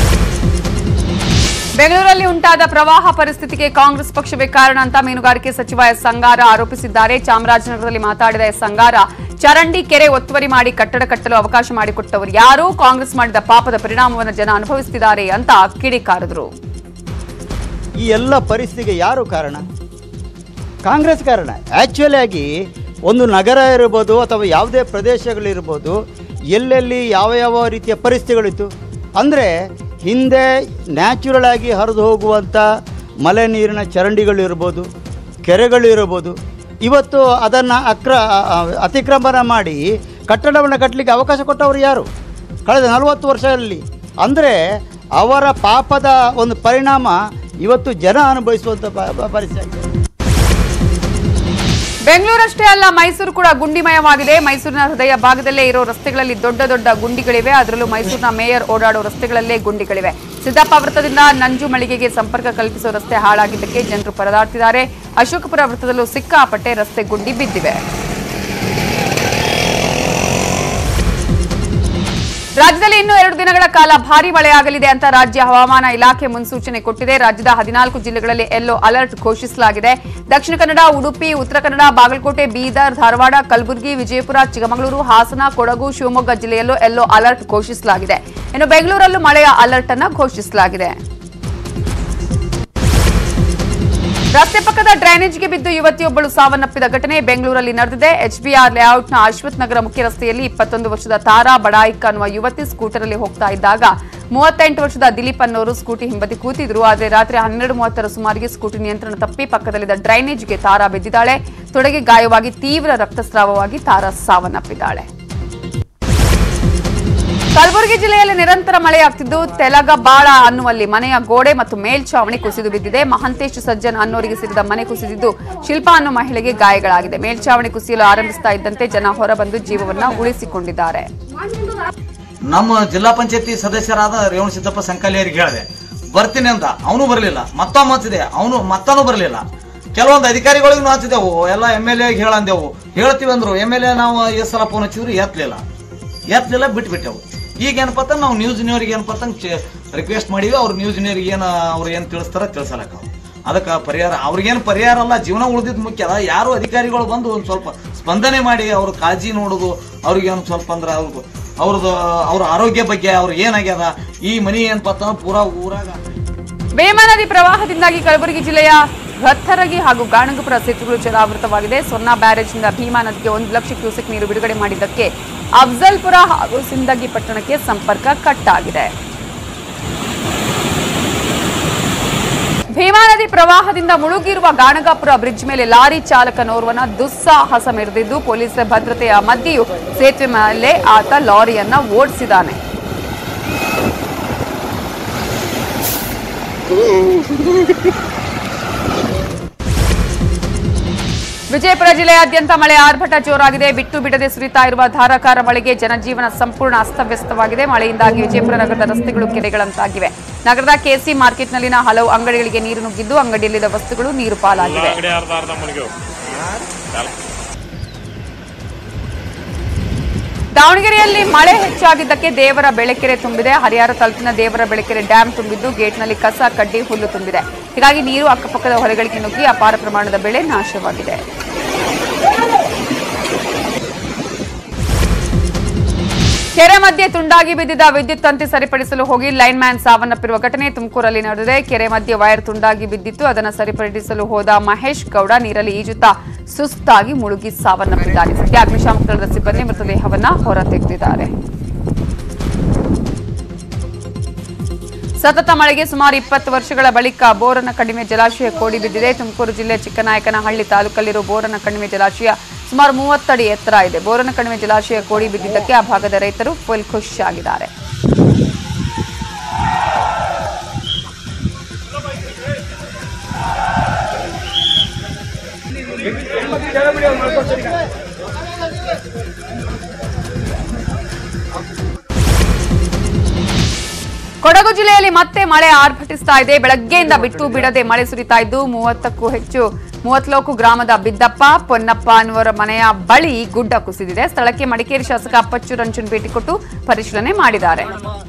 ಬೆಂಗಳೂರಲ್ಲಿ ಉಂಟಾದ ಪ್ರವಾಹ ಪರಿಸ್ಥಿತಿಗೆ ಕಾಂಗ್ರೆಸ್ ಪಕ್ಷವೇ ಕಾರಣ ಅಂತ ಮೀನುಗಾರಿಕೆ ಸಚಿವ ಎಸ್ ಸಂಗಾರ ಆರೋಪಿಸಿದ್ದಾರೆ ಚಾಮರಾಜನಗರದಲ್ಲಿ ಮಾತಾಡಿದ ಎಸ್ ಸಂಗಾರ ಚರಂಡಿ ಕೆರೆ ಒತ್ತುವರಿ ಮಾಡಿ ಕಟ್ಟಡ ಕಟ್ಟಲು ಅವಕಾಶ ಮಾಡಿಕೊಟ್ಟವರು ಯಾರು ಕಾಂಗ್ರೆಸ್ ಮಾಡಿದ ಪಾಪದ ಪರಿಣಾಮವನ್ನು ಜನ ಅನುಭವಿಸುತ್ತಿದ್ದಾರೆ ಅಂತ ಕಿಡಿಕಾರಿದ್ರು ಈ ಎಲ್ಲ ಪರಿಸ್ಥಿತಿಗೆ ಯಾರು ಕಾರಣ ಕಾಂಗ್ರೆಸ್ ಕಾರಣ ಆ್ಯಕ್ಚುಲಿ ಆಗಿ ಒಂದು ನಗರ ಇರ್ಬೋದು ಅಥವಾ ಯಾವುದೇ ಪ್ರದೇಶಗಳಿರ್ಬೋದು ಎಲ್ಲೆಲ್ಲಿ ಯಾವ ಯಾವ ರೀತಿಯ ಪರಿಸ್ಥಿತಿಗಳಿತ್ತು ಅಂದರೆ ಹಿಂದೆ ನ್ಯಾಚುರಲ್ ಆಗಿ ಹರಿದು ಹೋಗುವಂಥ ಮಳೆ ನೀರಿನ ಚರಂಡಿಗಳಿರ್ಬೋದು ಕೆರೆಗಳು ಇರ್ಬೋದು ಇವತ್ತು ಅದನ್ನು ಅಕ್ರ ಅತಿಕ್ರಮಣ ಮಾಡಿ ಕಟ್ಟಡವನ್ನು ಕಟ್ಟಲಿಕ್ಕೆ ಅವಕಾಶ ಕೊಟ್ಟವರು ಯಾರು ಕಳೆದ ನಲವತ್ತು ವರ್ಷದಲ್ಲಿ ಅಂದರೆ ಅವರ ಪಾಪದ ಒಂದು ಪರಿಣಾಮ ಇವತ್ತು ಜನ ಅನುಭವಿಸುವಂಥ ಪ- ಪ- ಪರಿಸ್ಥಿತಿ ಆಗಿದೆ ಬೆಂಗಳೂರಷ್ಟೇ ಅಲ್ಲ ಮೈಸೂರು ಕೂಡ ಗುಂಡಿಮಯವಾಗಿದೆ ಮೈಸೂರಿನ ಹೃದಯ ಭಾಗದಲ್ಲೇ ಇರೋ ರಸ್ತೆಗಳಲ್ಲಿ ದೊಡ್ಡ ದೊಡ್ಡ ಗುಂಡಿಗಳಿವೆ ಅದರಲ್ಲೂ ಮೈಸೂರಿನ ಮೇಯರ್ ಓಡಾಡೋ ರಸ್ತೆಗಳಲ್ಲೇ ಗುಂಡಿಗಳಿವೆ ಸಿದ್ದಪ್ಪ ವೃತ್ತದಿಂದ ನಂಜು ಮಳಿಗೆಗೆ ಸಂಪರ್ಕ ಕಲ್ಪಿಸೋ ರಸ್ತೆ ಹಾಳಾಗಿದ್ದಕ್ಕೆ ಜನರು ಪರದಾಡ್ತಿದ್ದಾರೆ ಅಶೋಕಪುರ ವೃತ್ತದಲ್ಲೂ ಸಿಕ್ಕಾಪಟ್ಟೆ ರಸ್ತೆ ಗುಂಡಿ ಬಿದ್ದಿವೆ ರಾಜ್ಯದಲ್ಲಿ ಇನ್ನು ಎರಡು ದಿನಗಳ ಕಾಲ ಭಾರಿ ಮಳೆಯಾಗಲಿದೆ ಅಂತ ರಾಜ್ಯ ಹವಾಮಾನ ಇಲಾಖೆ ಮುನ್ಸೂಚನೆ ಕೊಟ್ಟಿದೆ ರಾಜ್ಯದ ಹದಿನಾಲ್ಕು ಜಿಲ್ಲೆಗಳಲ್ಲಿ ಯೆಲ್ಲೋ ಅಲರ್ಟ್ ಘೋಷಿಸಲಾಗಿದೆ ದಕ್ಷಿಣ ಕನ್ನಡ ಉಡುಪಿ ಉತ್ತರ ಕನ್ನಡ ಬಾಗಲಕೋಟೆ ಬೀದರ್ ಧಾರವಾಡ ಕಲಬುರಗಿ ವಿಜಯಪುರ ಚಿಕ್ಕಮಗಳೂರು ಹಾಸನ ಕೊಡಗು ಶಿವಮೊಗ್ಗ ಜಿಲ್ಲೆಯಲ್ಲೂ ಯೆಲ್ಲೋ ಅಲರ್ಟ್ ಘೋಷಿಸಲಾಗಿದೆ ಇನ್ನು ಬೆಂಗಳೂರಲ್ಲೂ ಮಳೆಯ ಅಲರ್ಟ್ ಅನ್ನ ಘೋಷಿಸಲಾಗಿದೆ ರಸ್ತೆ ಪಕ್ಕದ ಡ್ರೈನೇಜ್ಗೆ ಬಿದ್ದು ಯುವತಿಯೊಬ್ಬಳು ಸಾವನ್ನಪ್ಪಿದ ಘಟನೆ ಬೆಂಗಳೂರಲ್ಲಿ ನಡೆದಿದೆ ಎಚ್ಬಿಆರ್ ಲೇಔಟ್ನ ಅಶ್ವಥ್ ನಗರ ಮುಖ್ಯ ರಸ್ತೆಯಲ್ಲಿ ಇಪ್ಪತ್ತೊಂದು ವರ್ಷದ ತಾರಾ ಬಡಾಯಿಕ್ ಅನ್ನುವ ಯುವತಿ ಸ್ಕೂಟರಲ್ಲಿ ಹೋಗ್ತಾ ಇದ್ದಾಗ ಮೂವತ್ತೆಂಟು ವರ್ಷದ ದಿಲೀಪ್ ಅನ್ನೋರು ಸ್ಕೂಟಿ ಹಿಂಬದಿ ಕೂತಿದ್ರು ಆದರೆ ರಾತ್ರಿ ಹನ್ನೆರಡು ಮೂವತ್ತರ ಸುಮಾರಿಗೆ ಸ್ಕೂಟಿ ನಿಯಂತ್ರಣ ತಪ್ಪಿ ಪಕ್ಕದಲ್ಲಿದ್ದ ಡ್ರೈನೇಜ್ಗೆ ತಾರಾ ಬಿದ್ದಿದ್ದಾಳೆ ತೊಡೆಗೆ ಗಾಯವಾಗಿ ತೀವ್ರ ರಕ್ತಸ್ರಾವವಾಗಿ ತಾರಾ ಸಾವನ್ನಪ್ಪಿದ್ದಾಳೆ ಕಲಬುರಗಿ ಜಿಲ್ಲೆಯಲ್ಲಿ ನಿರಂತರ ಮಳೆಯಾಗ್ತಿದ್ದು ತೆಲಗಬಾಳ ಅನ್ನುವಲ್ಲಿ ಮನೆಯ ಗೋಡೆ ಮತ್ತು ಮೇಲ್ಛಾವಣಿ ಕುಸಿದು ಬಿದ್ದಿದೆ ಮಹಂತೇಶ್ ಸಜ್ಜನ್ ಅನ್ನೋರಿಗೆ ಸೇರಿದ ಮನೆ ಕುಸಿದಿದ್ದು ಶಿಲ್ಪಾ ಅನ್ನೋ ಮಹಿಳೆಗೆ ಗಾಯಗಳಾಗಿದೆ ಮೇಲ್ಛಾವಣಿ ಕುಸಿಯಲು ಆರಂಭಿಸ್ತಾ ಇದ್ದಂತೆ ಜನ ಹೊರಬಂದು ಜೀವವನ್ನ ಉಳಿಸಿಕೊಂಡಿದ್ದಾರೆ ನಮ್ಮ ಜಿಲ್ಲಾ ಪಂಚಾಯತಿ ಸದಸ್ಯರಾದ ರೇವಣ ಸಿದ್ದಪ್ಪ ಸಂಕಲಿಯರಿಗೆ ಹೇಳಿದೆ ಬರ್ತೀನಿ ಅಂತ ಅವನು ಬರಲಿಲ್ಲ ಮತ್ತೊಮ್ಮೆ ಹಚ್ಚಿದೆ ಅವನು ಮತ್ತನೂ ಬರಲಿಲ್ಲ ಕೆಲವೊಂದು ಅಧಿಕಾರಿಗಳಿಗೂ ಹಚ್ಚಿದೆವು ಎಲ್ಲ ಎಮ್ ಎಲ್ ಎಗೆ ಹೇಳಂದೆವು ಹೇಳ್ತೀವಿ ಅಂದ್ರು ಎಮ್ ಎಲ್ ಎ ನಾವು ಎಷ್ಟು ಸಲ ಫೋನ್ ಹಚ್ಚಿದ್ರು ಎತ್ತಲಿಲ್ಲ ಎತ್ತಲಿಲ್ಲ ಬಿಟ್ಬಿಟ್ಟೆವು ಈಗ ಏನಪ್ಪ ಅಂತ ನಾವು ನ್ಯೂಸ್ನವ್ರಿಗೆ ಏನಪ್ಪ ಅಂತ ರಿಕ್ವೆಸ್ಟ್ ಮಾಡೀವಿ ಅವ್ರು ನ್ಯೂಸ್ನವ್ರಿಗೆ ಏನು ಅವ್ರು ಏನು ತಿಳಿಸ್ತಾರ ತಿಳಿಸಲಕ್ಕ ಅದಕ್ಕೆ ಪರಿಹಾರ ಅವ್ರಿಗೇನು ಪರಿಹಾರ ಅಲ್ಲ ಜೀವನ ಉಳಿದಿದ್ದು ಮುಖ್ಯ ಅದ ಯಾರು ಅಧಿಕಾರಿಗಳು ಬಂದು ಒಂದು ಸ್ವಲ್ಪ ಸ್ಪಂದನೆ ಮಾಡಿ ಅವ್ರ ಕಾಳಜಿ ನೋಡೋದು ಅವ್ರಿಗೆ ಒಂದು ಸ್ವಲ್ಪ ಅಂದ್ರೆ ಅವ್ರದ್ದು ಅವ್ರದ್ದು ಅವ್ರ ಆರೋಗ್ಯ ಬಗ್ಗೆ ಅವ್ರು ಏನಾಗ್ಯದ ಈ ಮನಿ ಏನಪ್ಪ ಅಂತಂದ್ರೆ ಪೂರಾ ಊರಾಗ ಭೀಮಾ ನದಿ ಪ್ರವಾಹದಿಂದಾಗಿ ಕಲಬುರಗಿ ಜಿಲ್ಲೆಯ ಹತ್ತರಗಿ ಹಾಗೂ ಗಾಣಗಪುರ ಸೇತುವೆಗಳು ಜಲಾವೃತವಾಗಿದೆ ಸೊನ್ನಾ ಬ್ಯಾರೇಜ್ನಿಂದ ಭೀಮಾ ನದಿಗೆ ಒಂದು ಲಕ್ಷ ಕ್ಯೂಸೆಕ್ ನೀರು ಬಿಡುಗಡೆ ಮಾಡಿದ್ದಕ್ಕೆ ಅಫ್ಜಲ್ಪುರ ಹಾಗೂ ಸಿಂದಗಿ ಪಟ್ಟಣಕ್ಕೆ ಸಂಪರ್ಕ ಕಟ್ ಆಗಿದೆ ಭೀಮಾ ನದಿ ಪ್ರವಾಹದಿಂದ ಮುಳುಗಿರುವ ಗಾಣಗಾಪುರ ಬ್ರಿಡ್ಜ್ ಮೇಲೆ ಲಾರಿ ಚಾಲಕನೋರ್ವನ ದುಸ್ಸಾಹಸ ಮೆರೆದಿದ್ದು ಪೊಲೀಸರ ಭದ್ರತೆಯ ಮಧ್ಯೆಯೂ ಸೇತುವೆ ಮೇಲೆ ಆತ ಲಾರಿಯನ್ನ ಓಡಿಸಿದ್ದಾನೆ ವಿಜಯಪುರ ಜಿಲ್ಲೆಯಾದ್ಯಂತ ಮಳೆ ಆರ್ಭಟ ಜೋರಾಗಿದೆ ಬಿಟ್ಟು ಬಿಡದೆ ಸುರಿತಾ ಇರುವ ಧಾರಾಕಾರ ಮಳೆಗೆ ಜನಜೀವನ ಸಂಪೂರ್ಣ ಅಸ್ತವ್ಯಸ್ತವಾಗಿದೆ ಮಳೆಯಿಂದಾಗಿ ವಿಜಯಪುರ ನಗರದ ರಸ್ತೆಗಳು ಕೆರೆಗಳಂತಾಗಿವೆ ನಗರದ ಕೆಸಿ ಮಾರ್ಕೆಟ್ನಲ್ಲಿನ ಹಲವು ಅಂಗಡಿಗಳಿಗೆ ನೀರು ನುಗ್ಗಿದ್ದು ಅಂಗಡಿಯಲ್ಲಿದ್ದ ವಸ್ತುಗಳು ನೀರು ಪಾಲಾಗಿವೆ ದಾವಣಗೆರೆಯಲ್ಲಿ ಮಳೆ ಹೆಚ್ಚಾಗಿದ್ದಕ್ಕೆ ದೇವರ ಬೆಳಕೆರೆ ತುಂಬಿದೆ ಹರಿಹರ ತಾಲೂಕಿನ ದೇವರ ಬೆಳಕೆರೆ ಡ್ಯಾಂ ತುಂಬಿದ್ದು ಗೇಟ್ನಲ್ಲಿ ಕಸ ಕಡ್ಡಿ ಹುಲ್ಲು ತುಂಬಿದೆ ಹೀಗಾಗಿ ನೀರು ಅಕ್ಕಪಕ್ಕದ ಹೊಲಗಳಿಗೆ ನುಗ್ಗಿ ಅಪಾರ ಪ್ರಮಾಣದ ಬೆಳೆ ನಾಶವಾಗಿದೆ ಕೆರೆ ಮಧ್ಯೆ ತುಂಡಾಗಿ ಬಿದ್ದಿದ್ದ ವಿದ್ಯುತ್ ತಂತಿ ಸರಿಪಡಿಸಲು ಹೋಗಿ ಲೈನ್ ಮ್ಯಾನ್ ಸಾವನ್ನಪ್ಪಿರುವ ಘಟನೆ ತುಮಕೂರಲ್ಲಿ ನಡೆದಿದೆ ಕೆರೆ ಮಧ್ಯೆ ವೈರ್ ತುಂಡಾಗಿ ಬಿದ್ದಿತ್ತು ಅದನ್ನು ಸರಿಪಡಿಸಲು ಹೋದ ಮಹೇಶ್ ಗೌಡ ನೀರಲ್ಲಿ ಈಜುತ್ತಾ ಸುಸ್ತಾಗಿ ಮುಳುಗಿ ಸಾವನ್ನಪ್ಪಿದ್ದಾನೆ ಸದ್ಯ ಅಗ್ನಿಶಾಮಕ ದಳದ ಸಿಬ್ಬಂದಿ ಮೃತದೇಹವನ್ನ ಹೊರತೆಗೆದಿದ್ದಾರೆ ಸತತ ಮಳೆಗೆ ಸುಮಾರು ಇಪ್ಪತ್ತು ವರ್ಷಗಳ ಬಳಿಕ ಬೋರನ ಕಡಿಮೆ ಜಲಾಶಯ ಕೋಡಿ ಬಿದ್ದಿದೆ ತುಮಕೂರು ಜಿಲ್ಲೆ ಚಿಕ್ಕನಾಯಕನಹಳ್ಳಿ ತಾಲೂಕಲ್ಲಿರುವ ಬೋರನ ಕಣಿವೆ ಜಲಾಶಯ ಸುಮಾರು ಮೂವತ್ತಡಿ ಎತ್ತರ ಇದೆ ಬೋರನ ಕಣಿವೆ ಜಲಾಶಯ ಕೋಡಿ ಬಿದ್ದಿದ್ದಕ್ಕೆ ಆ ಭಾಗದ ರೈತರು ಫುಲ್ ಖುಷಿಯಾಗಿದ್ದಾರೆ ಕೊಡಗು ಜಿಲ್ಲೆಯಲ್ಲಿ ಮತ್ತೆ ಮಳೆ ಆರ್ಭಟಿಸ್ತಾ ಇದೆ ಬೆಳಗ್ಗೆಯಿಂದ ಬಿಟ್ಟು ಬಿಡದೆ ಮಳೆ ಸುರಿತಾ ಇದ್ದು ಮೂವತ್ತಕ್ಕೂ ಹೆಚ್ಚು ಮೂವತ್ಲೋಕು ಗ್ರಾಮದ ಬಿದ್ದಪ್ಪ ಪೊನ್ನಪ್ಪ ಅನ್ನುವರ ಮನೆಯ ಬಳಿ ಗುಡ್ಡ ಕುಸಿದಿದೆ ಸ್ಥಳಕ್ಕೆ ಮಡಿಕೇರಿ ಶಾಸಕ ಅಪ್ಪಚ್ಚು ರಂಜನ್ ಭೇಟಿ ಕೊಟ್ಟು ಪರಿಶೀಲನೆ ಮಾಡಿದ್ದಾರೆ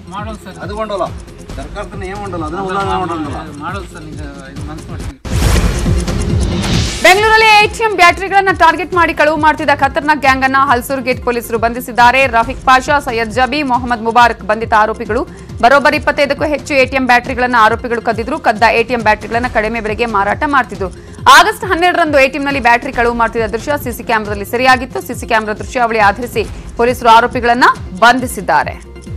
ಬೆಂಗಳೂರಲ್ಲಿ ಎಟಿಎಂ ಬ್ಯಾಟರಿಗಳನ್ನ ಟಾರ್ಗೆಟ್ ಮಾಡಿ ಕಳುವು ಮಾಡ್ತಿದ್ದ ಖತರ್ನಾಕ್ ಗ್ಯಾಂಗ್ ಅನ್ನ ಹಲ್ಸೂರು ಗೇಟ್ ಪೊಲೀಸರು ಬಂಧಿಸಿದ್ದಾರೆ ರಫೀಕ್ ಪಾಷಾ ಸೈಯದ್ ಜಬಿ ಮೊಹಮ್ಮದ್ ಮುಬಾರಕ್ ಬಂಧಿತ ಆರೋಪಿಗಳು ಬರೋಬ್ಬರಿ ಇಪ್ಪತ್ತೈದಕ್ಕೂ ಹೆಚ್ಚು ಎಟಿಎಂ ಬ್ಯಾಟರಿಗಳನ್ನ ಆರೋಪಿಗಳು ಕದ್ದಿದ್ರು ಕದ್ದ ಎಟಿಎಂ ಬ್ಯಾಟರಿಗಳನ್ನ ಕಡಿಮೆ ಬೆಲೆಗೆ ಮಾರಾಟ ಮಾಡ್ತಿದ್ರು ಆಗಸ್ಟ್ ಹನ್ನೆರಡರಂದು ಎಟಿಎಂನಲ್ಲಿ ಬ್ಯಾಟರಿ ಕಳುವು ಮಾಡ್ತಿದ್ದ ದೃಶ್ಯ ಸಿಸಿ ಕ್ಯಾಮೆರಾದಲ್ಲಿ ಸೆರೆಯಾಗಿತ್ತು ಸಿಸಿ ಕ್ಯಾಮೆರಾ ದೃಶ್ಯಾವಳಿ ಆಧರಿಸಿ ಪೊಲೀಸರು ಆರೋಪಿಗಳನ್ನ ಬಂಧಿಸಿದ್ದಾರೆ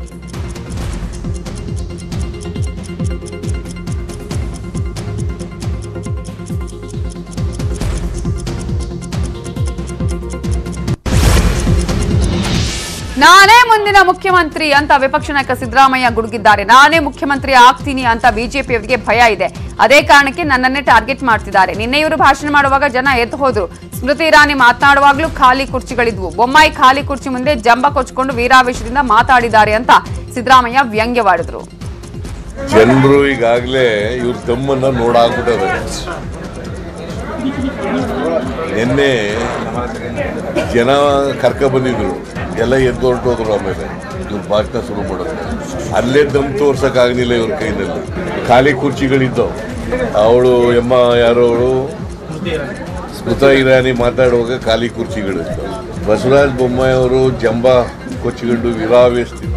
ನಾನೇ ಮುಂದಿನ ಮುಖ್ಯಮಂತ್ರಿ ಅಂತ ವಿಪಕ್ಷ ನಾಯಕ ಸಿದ್ದರಾಮಯ್ಯ ಗುಡುಗಿದ್ದಾರೆ ನಾನೇ ಮುಖ್ಯಮಂತ್ರಿ ಆಗ್ತೀನಿ ಅಂತ ಬಿಜೆಪಿಯವರಿಗೆ ಭಯ ಇದೆ ಅದೇ ಕಾರಣಕ್ಕೆ ನನ್ನನ್ನೇ ಟಾರ್ಗೆಟ್ ಮಾಡ್ತಿದ್ದಾರೆ ನಿನ್ನೆ ಇವರು ಭಾಷಣ ಮಾಡುವಾಗ ಜನ ಎದ್ದು ಹೋದ್ರು ಸ್ಮೃತಿ ಇರಾನಿ ಮಾತನಾಡುವಾಗ್ಲೂ ಖಾಲಿ ಕುರ್ಚಿಗಳಿದ್ವು ಬೊಮ್ಮಾಯಿ ಖಾಲಿ ಕುರ್ಚಿ ಮುಂದೆ ಜಂಬ ಕೊಚ್ಕೊಂಡು ವೀರಾವೇಶದಿಂದ ಮಾತಾಡಿದ್ದಾರೆ ಅಂತ ಸಿದ್ದರಾಮಯ್ಯ ವ್ಯಂಗ್ಯವಾಡಿದ್ರು ಜನರು ಈಗಾಗಲೇ ಇವ್ರ ದಮ್ಮನ್ನ ನೋಡಾಗ್ಬಿಟ್ಟದೆ ನಿನ್ನೆ ಜನ ಕರ್ಕ ಬಂದಿದ್ರು ಎಲ್ಲ ಎದ್ದು ಹೊರಟೋದ್ರು ಆಮೇಲೆ ಇವ್ರ ಭಾಷಣ ಶುರು ಮಾಡಿದ್ರು ಅಲ್ಲೇ ದಮ್ ತೋರ್ಸಕ್ಕಾಗಲಿಲ್ಲ ಇವ್ರ ಕೈನಲ್ಲಿ ಖಾಲಿ ಕುರ್ಚಿಗಳಿದ್ದವು ಅವಳು ಎಮ್ಮ ಯಾರೋ ಅವಳು ಸ್ಮೃತ ಇರಾನಿ ಮಾತಾಡುವಾಗ ಖಾಲಿ ಕುರ್ಚಿಗಳಿದ್ದವು ಬಸವರಾಜ ಬೊಮ್ಮಾಯಿ ಅವರು ಜಂಬ ಕೊಚ್ಚಿಕೊಂಡು ವಿರಾವೇಸ್ತಿದ್ರು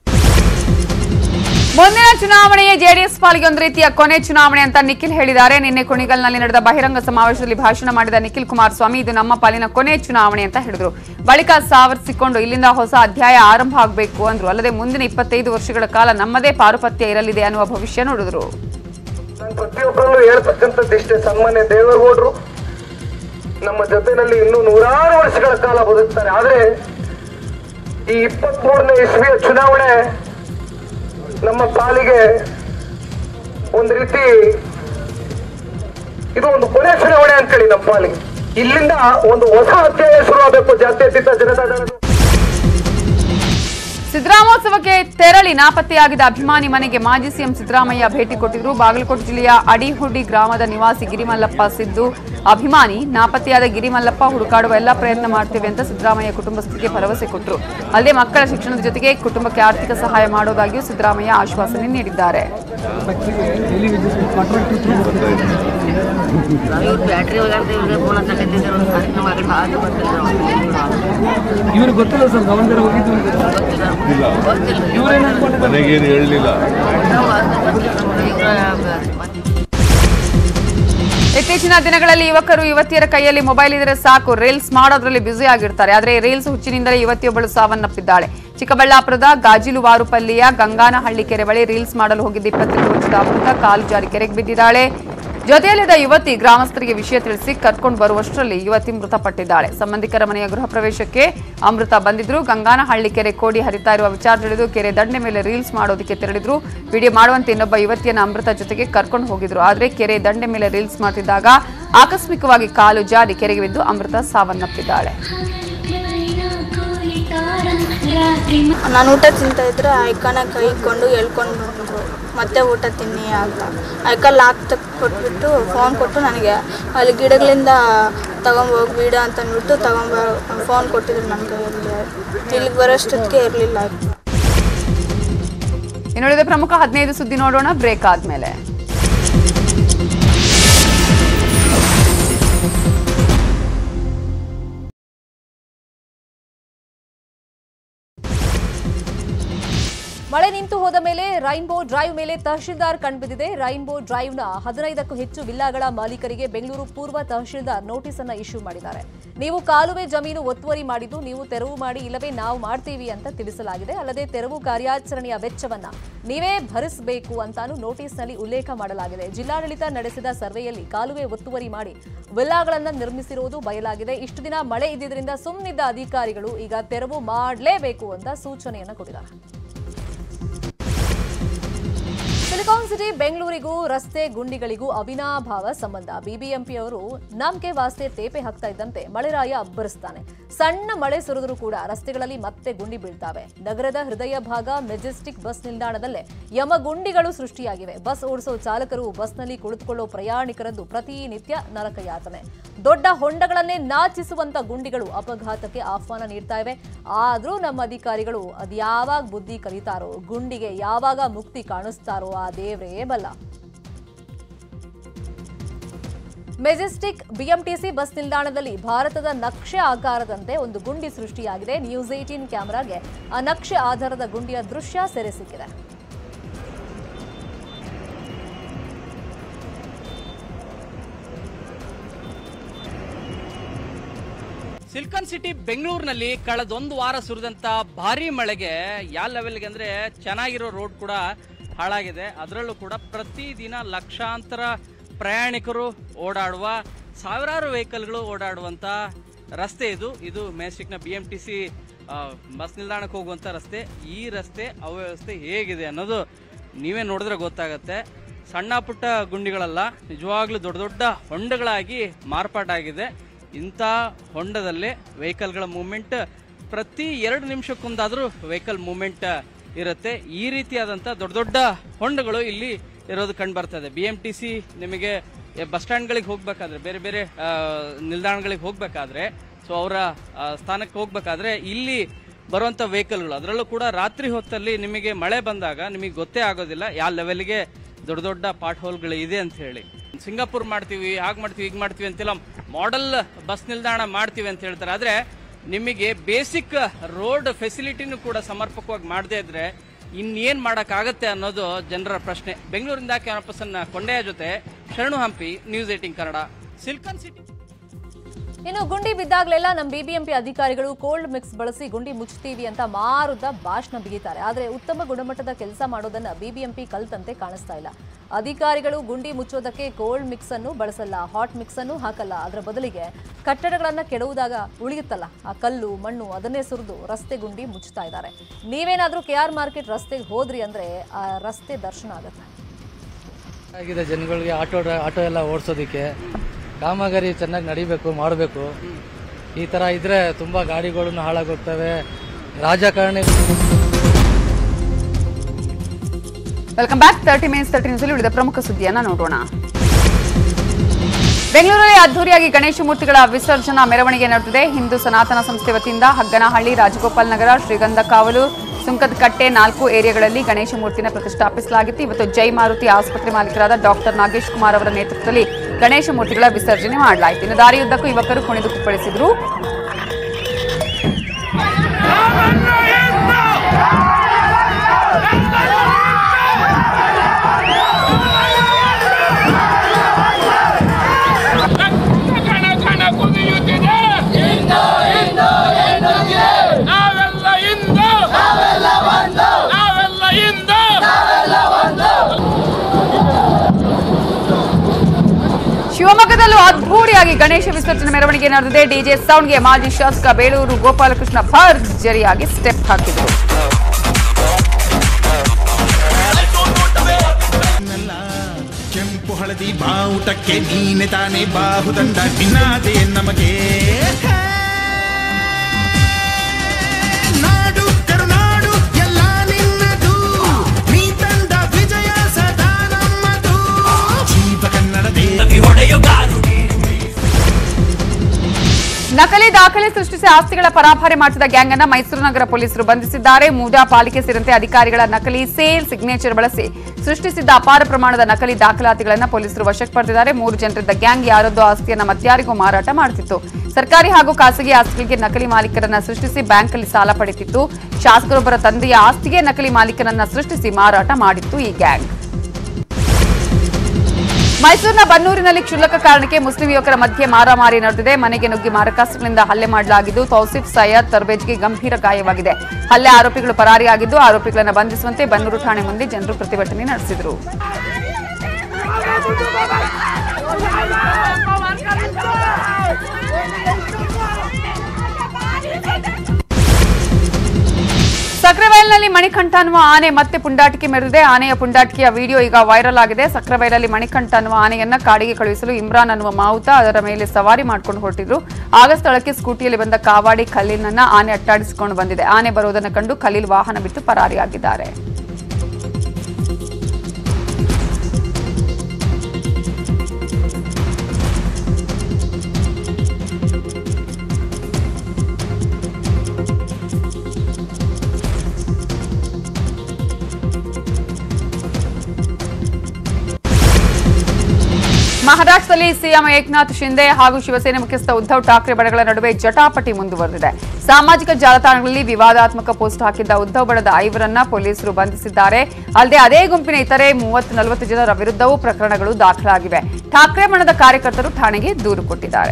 ಮುಂದಿನ ಚುನಾವಣೆಯೇ ಜೆಡಿಎಸ್ ಪಾಲಿಗೆ ಒಂದು ರೀತಿಯ ಕೊನೆ ಚುನಾವಣೆ ಅಂತ ನಿಖಿಲ್ ಹೇಳಿದ್ದಾರೆ ನಿನ್ನೆ ಕುಣಿಗಲ್ನಲ್ಲಿ ನಡೆದ ಬಹಿರಂಗ ಸಮಾವೇಶದಲ್ಲಿ ಭಾಷಣ ಮಾಡಿದ ನಿಖಿಲ್ ಕುಮಾರಸ್ವಾಮಿ ಇದು ನಮ್ಮ ಪಾಲಿನ ಕೊನೆ ಚುನಾವಣೆ ಅಂತ ಹೇಳಿದ್ರು ಬಳಿಕ ಸಾವರಿಸಿಕೊಂಡು ಇಲ್ಲಿಂದ ಹೊಸ ಅಧ್ಯಾಯ ಆರಂಭ ಆಗಬೇಕು ಅಂದ್ರು ಅಲ್ಲದೆ ಮುಂದಿನ ಇಪ್ಪತ್ತೈದು ವರ್ಷಗಳ ಕಾಲ ನಮ್ಮದೇ ಪಾರುಪತ್ಯ ಇರಲಿದೆ ಅನ್ನುವ ಭವಿಷ್ಯ ನುಡಿದ್ರು ನಾನು ಪ್ರತಿಯೊಬ್ಬರಲ್ಲೂ ಹೇಳ್ತಕ್ಕಂಥದ್ದು ಇಷ್ಟೇ ಸನ್ಮಾನ್ಯ ದೇವೇಗೌಡರು ನಮ್ಮ ಜೊತೆನಲ್ಲಿ ಇನ್ನೂ ನೂರಾರು ವರ್ಷಗಳ ಕಾಲ ಬದುಕ್ತಾರೆ ಆದ್ರೆ ಈ ಇಪ್ಪತ್ತ್ ಮೂರನೇ ಇಸ್ವಿಯ ಚುನಾವಣೆ ನಮ್ಮ ಪಾಲಿಗೆ ಒಂದು ರೀತಿ ಇದು ಒಂದು ಕೊನೆ ಚುನಾವಣೆ ಅಂತೇಳಿ ನಮ್ಮ ಪಾಲಿಗೆ ಇಲ್ಲಿಂದ ಒಂದು ಹೊಸ ಅಧ್ಯಾಯ ಶುರು ಆಗಬೇಕು ಜಾತ್ಯತೀತ ಜನತಾದಳದ ಸಿದ್ದರಾಮೋತ್ಸವಕ್ಕೆ ತೆರಳಿ ನಾಪತ್ತೆಯಾಗಿದ್ದ ಅಭಿಮಾನಿ ಮನೆಗೆ ಮಾಜಿ ಸಿಎಂ ಸಿದ್ದರಾಮಯ್ಯ ಭೇಟಿ ಕೊಟ್ಟಿದ್ರು ಬಾಗಲಕೋಟೆ ಜಿಲ್ಲೆಯ ಅಡಿಹುಡಿ ಗ್ರಾಮದ ನಿವಾಸಿ ಗಿರಿಮಲ್ಲಪ್ಪ ಸಿದ್ದು ಅಭಿಮಾನಿ ನಾಪತ್ತೆಯಾದ ಗಿರಿಮಲ್ಲಪ್ಪ ಹುಡುಕಾಡುವ ಎಲ್ಲ ಪ್ರಯತ್ನ ಮಾಡ್ತೇವೆ ಅಂತ ಸಿದ್ದರಾಮಯ್ಯ ಕುಟುಂಬಸ್ಥರಿಗೆ ಭರವಸೆ ಕೊಟ್ಟರು ಅಲ್ಲದೆ ಮಕ್ಕಳ ಶಿಕ್ಷಣದ ಜೊತೆಗೆ ಕುಟುಂಬಕ್ಕೆ ಆರ್ಥಿಕ ಸಹಾಯ ಮಾಡೋದಾಗಿಯೂ ಸಿದ್ದರಾಮಯ್ಯ ಆಶ್ವಾಸನೆ ನೀಡಿದ್ದಾರೆ ಬ್ಯಾಟ್ರಿ ಹೋಗಾರ್ದೆ ಇವ್ರಿಗೆ ಫೋನ್ ಹಚ್ಚಕತ್ತಿದ್ರು ಒಂದು ಕಾರ್ಯಕ್ರಮ ಆಗಲಿ ಹಾಗೆ ಬರ್ತಿಲ್ಲ ಇವ್ರಿಗೆ ಗೊತ್ತಿಲ್ಲ ಸರ್ ಗಮನದಲ್ಲಿ ಹೋಗಿದ್ದು ಗೊತ್ತಿಲ್ಲ ಮನೆಗೇನು ಹೇಳಲಿಲ್ಲ ನಾವು ಅದನ್ನ ಗೊತ್ತಿಲ್ಲ ಇವ್ರ ಇತ್ತೀಚಿನ ದಿನಗಳಲ್ಲಿ ಯುವಕರು ಯುವತಿಯರ ಕೈಯಲ್ಲಿ ಮೊಬೈಲ್ ಇದ್ರೆ ಸಾಕು ರೀಲ್ಸ್ ಮಾಡೋದ್ರಲ್ಲಿ ಬ್ಯುಸಿ ಆಗಿರ್ತಾರೆ ಆದರೆ ರೀಲ್ಸ್ ಹುಚ್ಚಿನಿಂದಲೇ ಯುವತಿಯೊಬ್ಬಳು ಸಾವನ್ನಪ್ಪಿದ್ದಾಳೆ ಚಿಕ್ಕಬಳ್ಳಾಪುರದ ಗಾಜಿಲುವಾರುಪಲ್ಲಿಯ ಗಂಗಾನಹಳ್ಳಿ ಕೆರೆ ಬಳಿ ರೀಲ್ಸ್ ಮಾಡಲು ಹೋಗಿದ್ದ ಇಪ್ಪತ್ತೆರಡು ವರ್ಷದ ಅಮೃತ ಕಾಲು ಜಾರಿ ಕೆರೆಗೆ ಬಿದ್ದಿದ್ದಾಳೆ ಜೊತೆಯಲ್ಲಿದ್ದ ಯುವತಿ ಗ್ರಾಮಸ್ಥರಿಗೆ ವಿಷಯ ತಿಳಿಸಿ ಕರ್ಕೊಂಡು ಬರುವಷ್ಟರಲ್ಲಿ ಯುವತಿ ಮೃತಪಟ್ಟಿದ್ದಾಳೆ ಸಂಬಂಧಿಕರ ಮನೆಯ ಗೃಹ ಪ್ರವೇಶಕ್ಕೆ ಅಮೃತ ಬಂದಿದ್ರು ಗಂಗಾನಹಳ್ಳಿ ಕೆರೆ ಕೋಡಿ ಹರಿತಾ ಇರುವ ವಿಚಾರ ತಿಳಿದು ಕೆರೆ ದಂಡೆ ಮೇಲೆ ರೀಲ್ಸ್ ಮಾಡೋದಕ್ಕೆ ತೆರಳಿದ್ರು ವಿಡಿಯೋ ಮಾಡುವಂತೆ ಇನ್ನೊಬ್ಬ ಯುವತಿಯನ್ನ ಅಮೃತ ಜೊತೆಗೆ ಕರ್ಕೊಂಡು ಹೋಗಿದ್ರು ಆದ್ರೆ ಕೆರೆ ದಂಡೆ ಮೇಲೆ ರೀಲ್ಸ್ ಮಾಡ್ತಿದ್ದಾಗ ಆಕಸ್ಮಿಕವಾಗಿ ಕಾಲು ಜಾರಿ ಕೆರೆಗೆ ಬಿದ್ದು ಅಮೃತ ಸಾವನ್ನಪ್ಪಿದ್ದಾಳೆ ನಾನು ಊಟ ತಿಂತಾ ಇದ್ರೆ ಐಕನ ಕೈ ಇಟ್ಕೊಂಡು ಎಳ್ಕೊಂಡು ಬಂದರು ಮತ್ತೆ ಊಟ ತಿನ್ನಿ ಅಂತ ಐಕ ಲಾಕ್ ತಕ್ ಕೊಟ್ಬಿಟ್ಟು ಫೋನ್ ಕೊಟ್ಟು ನನಗೆ ಅಲ್ಲಿ ಗಿಡಗಳಿಂದ ತಗೊಂಬೋಗಿ ಬಿಡ ಅಂತ ಅಂದ್ಬಿಟ್ಟು ತಗೊಂಬ ಫೋನ್ ಕೊಟ್ಟಿದ್ರು ನನ್ನ ಕೈಯಲ್ಲಿ ಇಲ್ಲಿಗೆ ಬರೋಷ್ಟೊತ್ತಿಗೆ ಇರಲಿಲ್ಲ ಇನ್ನುಳಿದ ಪ್ರಮುಖ ಹದಿನೈದು ಸುದ್ದಿ ನೋಡೋಣ ಬ್ರೇಕ್ ಆದ್ಮೇಲೆ ಮಳೆ ನಿಂತು ಹೋದ ಮೇಲೆ ರೈನ್ಬೋ ಡ್ರೈವ್ ಮೇಲೆ ತಹಶೀಲ್ದಾರ್ ಕಂಡುಬಿದ್ದಿದೆ ರೈನ್ಬೋ ಡ್ರೈವ್ನ ಹದಿನೈದಕ್ಕೂ ಹೆಚ್ಚು ವಿಲ್ಲಾಗಳ ಮಾಲೀಕರಿಗೆ ಬೆಂಗಳೂರು ಪೂರ್ವ ತಹಶೀಲ್ದಾರ್ ನೋಟಿಸ್ ಅನ್ನ ಇಶ್ಯೂ ಮಾಡಿದ್ದಾರೆ ನೀವು ಕಾಲುವೆ ಜಮೀನು ಒತ್ತುವರಿ ಮಾಡಿದ್ದು ನೀವು ತೆರವು ಮಾಡಿ ಇಲ್ಲವೇ ನಾವು ಮಾಡ್ತೀವಿ ಅಂತ ತಿಳಿಸಲಾಗಿದೆ ಅಲ್ಲದೆ ತೆರವು ಕಾರ್ಯಾಚರಣೆಯ ವೆಚ್ಚವನ್ನ ನೀವೇ ಭರಿಸಬೇಕು ಅಂತಾನು ನೋಟಿಸ್ನಲ್ಲಿ ಉಲ್ಲೇಖ ಮಾಡಲಾಗಿದೆ ಜಿಲ್ಲಾಡಳಿತ ನಡೆಸಿದ ಸರ್ವೆಯಲ್ಲಿ ಕಾಲುವೆ ಒತ್ತುವರಿ ಮಾಡಿ ವಿಲ್ಲಾಗಳನ್ನ ನಿರ್ಮಿಸಿರುವುದು ಬಯಲಾಗಿದೆ ಇಷ್ಟು ದಿನ ಮಳೆ ಇದ್ದಿದ್ರಿಂದ ಸುಮ್ಮನಿದ್ದ ಅಧಿಕಾರಿಗಳು ಈಗ ತೆರವು ಮಾಡಲೇಬೇಕು ಅಂತ ಸೂಚನೆಯನ್ನ ಕೊಟ್ಟಿದ್ದಾರೆ ಸಿಲಿಕಾನ್ ಸಿಟಿ ಬೆಂಗಳೂರಿಗೂ ರಸ್ತೆ ಗುಂಡಿಗಳಿಗೂ ಅವಿನಾಭಾವ ಸಂಬಂಧ ಬಿಬಿಎಂಪಿಯವರು ನಂಬಿಕೆ ವಾಸ್ತೆ ತೇಪೆ ಹಾಕ್ತಾ ಇದ್ದಂತೆ ಮಳೆರಾಯ ಅಬ್ಬರಿಸ್ತಾನೆ ಸಣ್ಣ ಮಳೆ ಸುರಿದರೂ ಕೂಡ ರಸ್ತೆಗಳಲ್ಲಿ ಮತ್ತೆ ಗುಂಡಿ ಬೀಳ್ತಾವೆ ನಗರದ ಹೃದಯ ಭಾಗ ಮೆಜೆಸ್ಟಿಕ್ ಬಸ್ ನಿಲ್ದಾಣದಲ್ಲೇ ಯಮಗುಂಡಿಗಳು ಸೃಷ್ಟಿಯಾಗಿವೆ ಬಸ್ ಓಡಿಸೋ ಚಾಲಕರು ಬಸ್ನಲ್ಲಿ ಕುಳಿತುಕೊಳ್ಳೋ ಪ್ರಯಾಣಿಕರದ್ದು ಪ್ರತಿನಿತ್ಯ ನರಕಯಾತನೆ ದೊಡ್ಡ ಹೊಂಡಗಳನ್ನೇ ನಾಚಿಸುವಂತ ಗುಂಡಿಗಳು ಅಪಘಾತಕ್ಕೆ ಆಹ್ವಾನ ನೀಡ್ತಾ ಇವೆ ಆದ್ರೂ ನಮ್ಮ ಅಧಿಕಾರಿಗಳು ಅದ್ಯಾವಾಗ ಬುದ್ಧಿ ಕಲಿತಾರೋ ಗುಂಡಿಗೆ ಯಾವಾಗ ಮುಕ್ತಿ ಕಾಣಿಸ್ತಾರೋ ಆ ದೇವ್ರೇ ಬಲ್ಲ ಮೆಜೆಸ್ಟಿಕ್ ಬಿಎಂಟಿಸಿ ಬಸ್ ನಿಲ್ದಾಣದಲ್ಲಿ ಭಾರತದ ನಕ್ಷೆ ಆಕಾರದಂತೆ ಒಂದು ಗುಂಡಿ ಸೃಷ್ಟಿಯಾಗಿದೆ ನ್ಯೂಸ್ ಏಟೀನ್ ಕ್ಯಾಮೆರಾಗೆ ಆ ನಕ್ಷೆ ಆಧಾರದ ಗುಂಡಿಯ ದೃಶ್ಯ ಸೆರೆ ಸಿಕ್ಕಿದೆ ಸಿಲ್ಕನ್ ಸಿಟಿ ಬೆಂಗಳೂರಿನಲ್ಲಿ ಕಳೆದೊಂದು ವಾರ ಸುರಿದಂತ ಭಾರಿ ಮಳೆಗೆ ಯಾವ ಲೆವೆಲ್ಗೆ ಅಂದ್ರೆ ಚೆನ್ನಾಗಿರೋ ರೋಡ್ ಕೂಡ ಹಾಳಾಗಿದೆ ಅದರಲ್ಲೂ ಕೂಡ ಪ್ರತಿದಿನ ಲಕ್ಷಾಂತರ ಪ್ರಯಾಣಿಕರು ಓಡಾಡುವ ಸಾವಿರಾರು ವೆಹಿಕಲ್ಗಳು ಓಡಾಡುವಂತ ರಸ್ತೆ ಇದು ಇದು ಮೆಜೆಸ್ಟಿಕ್ನ B M T C bus ನಿಲ್ದಾಣಕ್ಕೆ ಹೋಗುವಂತ ರಸ್ತೆ ಈ ರಸ್ತೆ ಅವ್ಯವಸ್ಥೆ ಹೇಗಿದೆ ಅನ್ನೋದು ನೀವೇ ನೋಡಿದ್ರೆ ಗೊತ್ತಾಗತ್ತೆ ಸಣ್ಣ ಪುಟ್ಟ ಗುಂಡಿಗಳಲ್ಲ ನಿಜವಾಗ್ಲೂ ದೊಡ್ಡ ದೊಡ್ಡ ಹೊಂಡಗಳಾಗಿ ಮಾರ್ಪಾಟಾಗಿದೆ ಇಂಥ ಹೊಂಡದಲ್ಲೇ ವೆಹಿಕಲ್ಗಳ ಮೂವ್ಮೆಂಟ್ ಪ್ರತಿ ಎರಡು ನಿಮಿಷಕ್ಕೊಂದಾದರೂ ವೆಹಿಕಲ್ ಮೂವ್ಮೆಂಟ್ ಇರುತ್ತೆ ಈ ರೀತಿಯಾದಂಥ ದೊಡ್ಡ ದೊಡ್ಡ ಹೊಂಡಗಳು ಇಲ್ಲಿ ಇರೋದು ಕಂಡು ಬರ್ತದೆ ಬಿ ಎಂ ಟಿ ಸಿ ನಿಮಗೆ ಬಸ್ ಸ್ಟ್ಯಾಂಡ್ಗಳಿಗೆ ಹೋಗ್ಬೇಕಾದ್ರೆ ಬೇರೆ ಬೇರೆ ಆ, ನಿಲ್ದಾಣಗಳಿಗೆ ಹೋಗ್ಬೇಕಾದ್ರೆ ಸೊ ಅವರ ಸ್ಥಾನಕ್ಕೆ ಹೋಗ್ಬೇಕಾದ್ರೆ ಇಲ್ಲಿ ಬರುವಂಥ ವೆಹಿಕಲ್ಗಳು ಅದರಲ್ಲೂ ಕೂಡ ರಾತ್ರಿ ಹೊತ್ತಲ್ಲಿ ನಿಮಗೆ ಮಳೆ ಬಂದಾಗ ನಿಮಗೆ ಗೊತ್ತೇ ಆಗೋದಿಲ್ಲ ಯಾವ ಲೆವೆಲ್ಗೆ ದೊಡ್ಡ ದೊಡ್ಡ ಪಾಟ್ ಹೋಲ್ಗಳು ಇದೆ ಅಂತ ಹೇಳಿ ಸಿಂಗಾಪುರ್ ಮಾಡ್ತೀವಿ ಹಾಗೆ ಮಾಡ್ತೀವಿ ಹೀಗೆ ಮಾಡ್ತೀವಿ ಅಂತೆಲ್ಲ ಮಾಡೆಲ್ ಬಸ್ ನಿಲ್ದಾಣ ಮಾಡ್ತೀವಿ ಅಂತ ಹೇಳ್ತಾರೆ ಆದರೆ ನಿಮಗೆ ಬೇಸಿಕ್ ರೋಡ್ ಫೆಸಿಲಿಟಿನೂ ಕೂಡ ಸಮರ್ಪಕವಾಗಿ ಮಾಡದೇ ಇದ್ರೆ ಇನ್ನೇನು ಮಾಡೋಕ್ಕಾಗತ್ತೆ ಅನ್ನೋದು ಜನರ ಪ್ರಶ್ನೆ ಬೆಂಗಳೂರಿಂದ ಕ್ಯಾನಪಸನ್ನ ಕೊಂಡೆಯ ಜೊತೆ ಶರಣು ಹಂಪಿ ನ್ಯೂಸ್ ಏಟಿಂಗ್ ಕನ್ನಡ ಸಿಲ್ಕನ್ ಸಿಟಿ ಇನ್ನು ಗುಂಡಿ ಬಿದ್ದಾಗಲೆಲ್ಲ ನಮ್ಮ ಬಿಬಿಎಂಪಿ ಅಧಿಕಾರಿಗಳು ಕೋಲ್ಡ್ ಮಿಕ್ಸ್ ಬಳಸಿ ಗುಂಡಿ ಮುಚ್ತೀವಿ ಅಂತ ಮಾರುದ ಭಾಷಣ ಬಿಗಿತಾರೆ ಆದರೆ ಉತ್ತಮ ಗುಣಮಟ್ಟದ ಕೆಲಸ ಮಾಡೋದನ್ನ ಬಿಬಿಎಂಪಿ ಕಲ್ತಂತೆ ಕಾಣಿಸ್ತಾ ಇಲ್ಲ ಅಧಿಕಾರಿಗಳು ಗುಂಡಿ ಮುಚ್ಚೋದಕ್ಕೆ ಕೋಲ್ಡ್ ಮಿಕ್ಸ್ ಅನ್ನು ಬಳಸಲ್ಲ ಹಾಟ್ ಮಿಕ್ಸ್ ಅನ್ನು ಹಾಕಲ್ಲ ಅದರ ಬದಲಿಗೆ ಕಟ್ಟಡಗಳನ್ನ ಕೆಡವುದಾಗ ಉಳಿಯುತ್ತಲ್ಲ ಆ ಕಲ್ಲು ಮಣ್ಣು ಅದನ್ನೇ ಸುರಿದು ರಸ್ತೆ ಗುಂಡಿ ಮುಚ್ತಾ ಇದ್ದಾರೆ ನೀವೇನಾದ್ರೂ ಕೆ ಆರ್ ಮಾರ್ಕೆಟ್ ರಸ್ತೆಗೆ ಹೋದ್ರಿ ಅಂದ್ರೆ ಆ ರಸ್ತೆ ದರ್ಶನ ಆಗುತ್ತೆ ಆಗಿದೆ ಜನಗಳಿಗೆ ಆಟೋ ಡ್ರೈ- ಆಟೋ ಎಲ್ಲ ಓಡಿಸೋದಕ್ಕೆ ಕಾಮಗಾರಿ ಚೆನ್ನಾಗಿ ನಡಿಬೇಕು ಮಾಡಬೇಕು ಈ ಥರ ಇದ್ರೆ ತುಂಬ ಗಾಡಿಗಳನ್ನು ಹಾಳಾಗೋಗ್ತವೆ ರಾಜಕಾರಣಿ welcome back thirty minutes thirty news ಉಳಿದ ಪ್ರಮುಖ ಸುದ್ದಿಯನ್ನ ನೋಡೋಣ ಬೆಂಗಳೂರಲ್ಲಿ ಅದ್ದೂರಿಯಾಗಿ ಗಣೇಶ ಮೂರ್ತಿಗಳ ವಿಸರ್ಜನಾ ಮೆರವಣಿಗೆ ನಡೆದಿದೆ ಹಿಂದೂ ಸನಾತನ ಸಂಸ್ಥೆ ವತಿಯಿಂದ ಹಗ್ಗನಹಳ್ಳಿ ರಾಜಗೋಪಾಲ್ ನಗರ ಶ್ರೀಗಂಧ ಕಾವಲು ಸುಂಕದಕಟ್ಟೆ ನಾಲ್ಕು ಏರಿಯಾಗಳಲ್ಲಿ ಗಣೇಶ ಮೂರ್ತಿನ ಪ್ರತಿಷ್ಠಾಪಿಸಲಾಗಿತ್ತು ಇವತ್ತು ಜೈ ಮಾರುತಿ ಆಸ್ಪತ್ರೆ ಮಾಲೀಕರಾದ ಡಾಕ್ಟರ್ ನಾಗೇಶ್ ಕುಮಾರ್ ಅವರ ನೇತೃತ್ವದಲ್ಲಿ ಗಣೇಶ ಮೂರ್ತಿಗಳ ವಿಸರ್ಜನೆ ಮಾಡಲಾಯಿತು ಇನ್ನು ದಾರಿಯುದ್ದಕ್ಕೂ ಯುವಕರು ಕುಣಿದು ಕುಪ್ಪಳಿಸಿದರು ನಾವೆಲ್ಲ ಇಂದು ನಾವೆಲ್ಲ ಒಂದು ನಾವೆಲ್ಲ ಇಂದು ನಾವೆಲ್ಲ ಒಂದು ಶಿವಮೊಗ್ಗದಲ್ಲೂ ಅದ್ಧೂರಿಯಾಗಿ ಗಣೇಶ ವಿಸರ್ಜನೆ ಮೆರವಣಿಗೆ ನಡೆದಿದೆ ಡಿಜೆ ಸೌಂಡ್ಗೆ ಮಾಜಿ ಶಾಸಕ ಬೇಳೂರು ಗೋಪಾಲಕೃಷ್ಣ ಭರ್ಜರಿಯಾಗಿ ಸ್ಟೆಪ್ ಹಾಕಿದರು ಕೆಂಪು ಹಳದಿ ಬಾವುಟಕ್ಕೆ ನೀನೆ ತಾನೇ ಬಾಹುದಂಡ ನಿನ್ನಾದೆ ನಮಗೆ ನಾಡು ಕರುನಾಡು ಎಲ್ಲ ನಿನ್ನದು ನೀ ತಂದ ವಿಜಯ ಸದಾ ನಮ್ಮದು ಜೀವ ಕನ್ನಡದೇ ಹೊಡೆಯುಗಾರು ನಕಲಿ ದಾಖಲೆ ಸೃಷ್ಟಿಸಿ ಆಸ್ತಿಗಳ ಪರಾಭಾರೆ ಮಾಡಿಸಿದ ಗ್ಯಾಂಗ್ ಅನ್ನ ಮೈಸೂರು ನಗರ ಪೊಲೀಸರು ಬಂಧಿಸಿದ್ದಾರೆ ಮೂಡಾ ಪಾಲಿಕೆ ಸೇರಿದಂತೆ ಅಧಿಕಾರಿಗಳ ನಕಲಿ ಸೇಲ್ ಸಿಗ್ನೇಚರ್ ಬಳಸಿ ಸೃಷ್ಟಿಸಿದ್ದ ಅಪಾರ ಪ್ರಮಾಣದ ನಕಲಿ ದಾಖಲಾತಿಗಳನ್ನು ಪೊಲೀಸರು ವಶಕ್ಕೆ ಪಡೆದಿದ್ದಾರೆ ಮೂರು ಜನರಿದ್ದ ಗ್ಯಾಂಗ್ ಯಾರದ್ದೋ ಆಸ್ತಿಯನ್ನ ಮತ್ಯಾರಿಗೂ ಮಾರಾಟ ಮಾಡುತ್ತಿತ್ತು ಸರ್ಕಾರಿ ಹಾಗೂ ಖಾಸಗಿ ಆಸ್ತಿಗಳಿಗೆ ನಕಲಿ ಮಾಲೀಕರನ್ನ ಸೃಷ್ಟಿಸಿ ಬ್ಯಾಂಕಲ್ಲಿ ಸಾಲ ಪಡೆದಿತ್ತು ಶಾಸಕರೊಬ್ಬರ ತಂದೆಯ ಆಸ್ತಿಗೆ ನಕಲಿ ಮಾಲೀಕರನ್ನ ಸೃಷ್ಟಿಸಿ ಮಾರಾಟ ಮಾಡಿತ್ತು ಈ ಗ್ಯಾಂಗ್ ಮೈಸೂರಿನ ಬನ್ನೂರಿನಲ್ಲಿ ಕ್ಷುಲ್ಲಕ ಕಾರಣಕ್ಕೆ ಮುಸ್ಲಿಂ ಯುವಕರ ಮಧ್ಯೆ ಮಾರಾಮಾರಿ ನಡೆದಿದೆ ಮನೆಗೆ ನುಗ್ಗಿ ಮಾರಕಾಸ್ತ್ರಗಳಿಂದ ಹಲ್ಲೆ ಮಾಡಲಾಗಿದ್ದು ತೌಸಿಫ್ ಸೈಯದ್ ತರ್ಬೇಜ್ಗೆ ಗಂಭೀರ ಗಾಯವಾಗಿದೆ ಹಲ್ಲೆ ಆರೋಪಿಗಳು ಪರಾರಿಯಾಗಿದ್ದು ಆರೋಪಿಗಳನ್ನು ಬಂಧಿಸುವಂತೆ ಬನ್ನೂರು ಠಾಣೆ ಮುಂದೆ ಜನರು ಪ್ರತಿಭಟನೆ ನಡೆಸಿದರು ಸಕ್ರೆಬೈಲ್ನಲ್ಲಿ ಮಣಿಕಂಠ ಅನ್ನುವ ಆನೆ ಮತ್ತೆ ಪುಂಡಾಟಿಕೆ ಮೆರೆದಿದೆ ಆನೆಯ ಪುಂಡಾಟಿಕೆಯ ವಿಡಿಯೋ ಈಗ ವೈರಲ್ ಆಗಿದೆ ಸಕ್ರೆಬೈಲಲ್ಲಿ ಮಣಿಕಂಠ ಅನ್ನುವ ಆನೆಯನ್ನ ಕಾಡಿಗೆ ಕಳುಹಿಸಲು ಇಮ್ರಾನ್ ಅನ್ನುವ ಮಾವುತ ಅದರ ಮೇಲೆ ಸವಾರಿ ಮಾಡ್ಕೊಂಡು ಹೊರಟಿದ್ರು ಆಗ ಸ್ಥಳಕ್ಕೆ ಸ್ಕೂಟಿಯಲ್ಲಿ ಬಂದ ಕಾವಾಡಿ ಖಲೀಲ್ನನ್ನ ಆನೆ ಅಟ್ಟಾಡಿಸಿಕೊಂಡು ಬಂದಿದೆ ಆನೆ ಬರುವುದನ್ನು ಕಂಡು ಖಲೀಲ್ ವಾಹನ ಬಿಟ್ಟು ಪರಾರಿಯಾಗಿದ್ದಾರೆ ಮಹಾರಾಷ್ಟ್ರದಲ್ಲಿ ಸಿಎಂ ಏಕನಾಥ್ ಶಿಂದೆ ಹಾಗೂ ಶಿವಸೇನೆ ಮುಖ್ಯಸ್ಥ ಉದ್ಧವ್ ಠಾಕ್ರೆ ಬಣಗಳ ನಡುವೆ ಜಟಾಪಟಿ ಮುಂದುವರೆದಿದೆ ಸಾಮಾಜಿಕ ಜಾಲತಾಣಗಳಲ್ಲಿ ವಿವಾದಾತ್ಮಕ ಪೋಸ್ಟ್ ಹಾಕಿದ್ದ ಉದ್ಧವ್ ಬಣದ ಐವರನ್ನ ಪೊಲೀಸರು ಬಂಧಿಸಿದ್ದಾರೆ ಅಲ್ಲದೆ ಅದೇ ಗುಂಪಿನ ಇತರೆ ಮೂವತ್ತು ನಲವತ್ತು ಜನರ ವಿರುದ್ಧವೂ ಪ್ರಕರಣಗಳು ದಾಖಲಾಗಿವೆ ಠಾಕ್ರೆ ಬಣದ ಕಾರ್ಯಕರ್ತರು ಠಾಣೆಗೆ ದೂರು ಕೊಟ್ಟಿದ್ದಾರೆ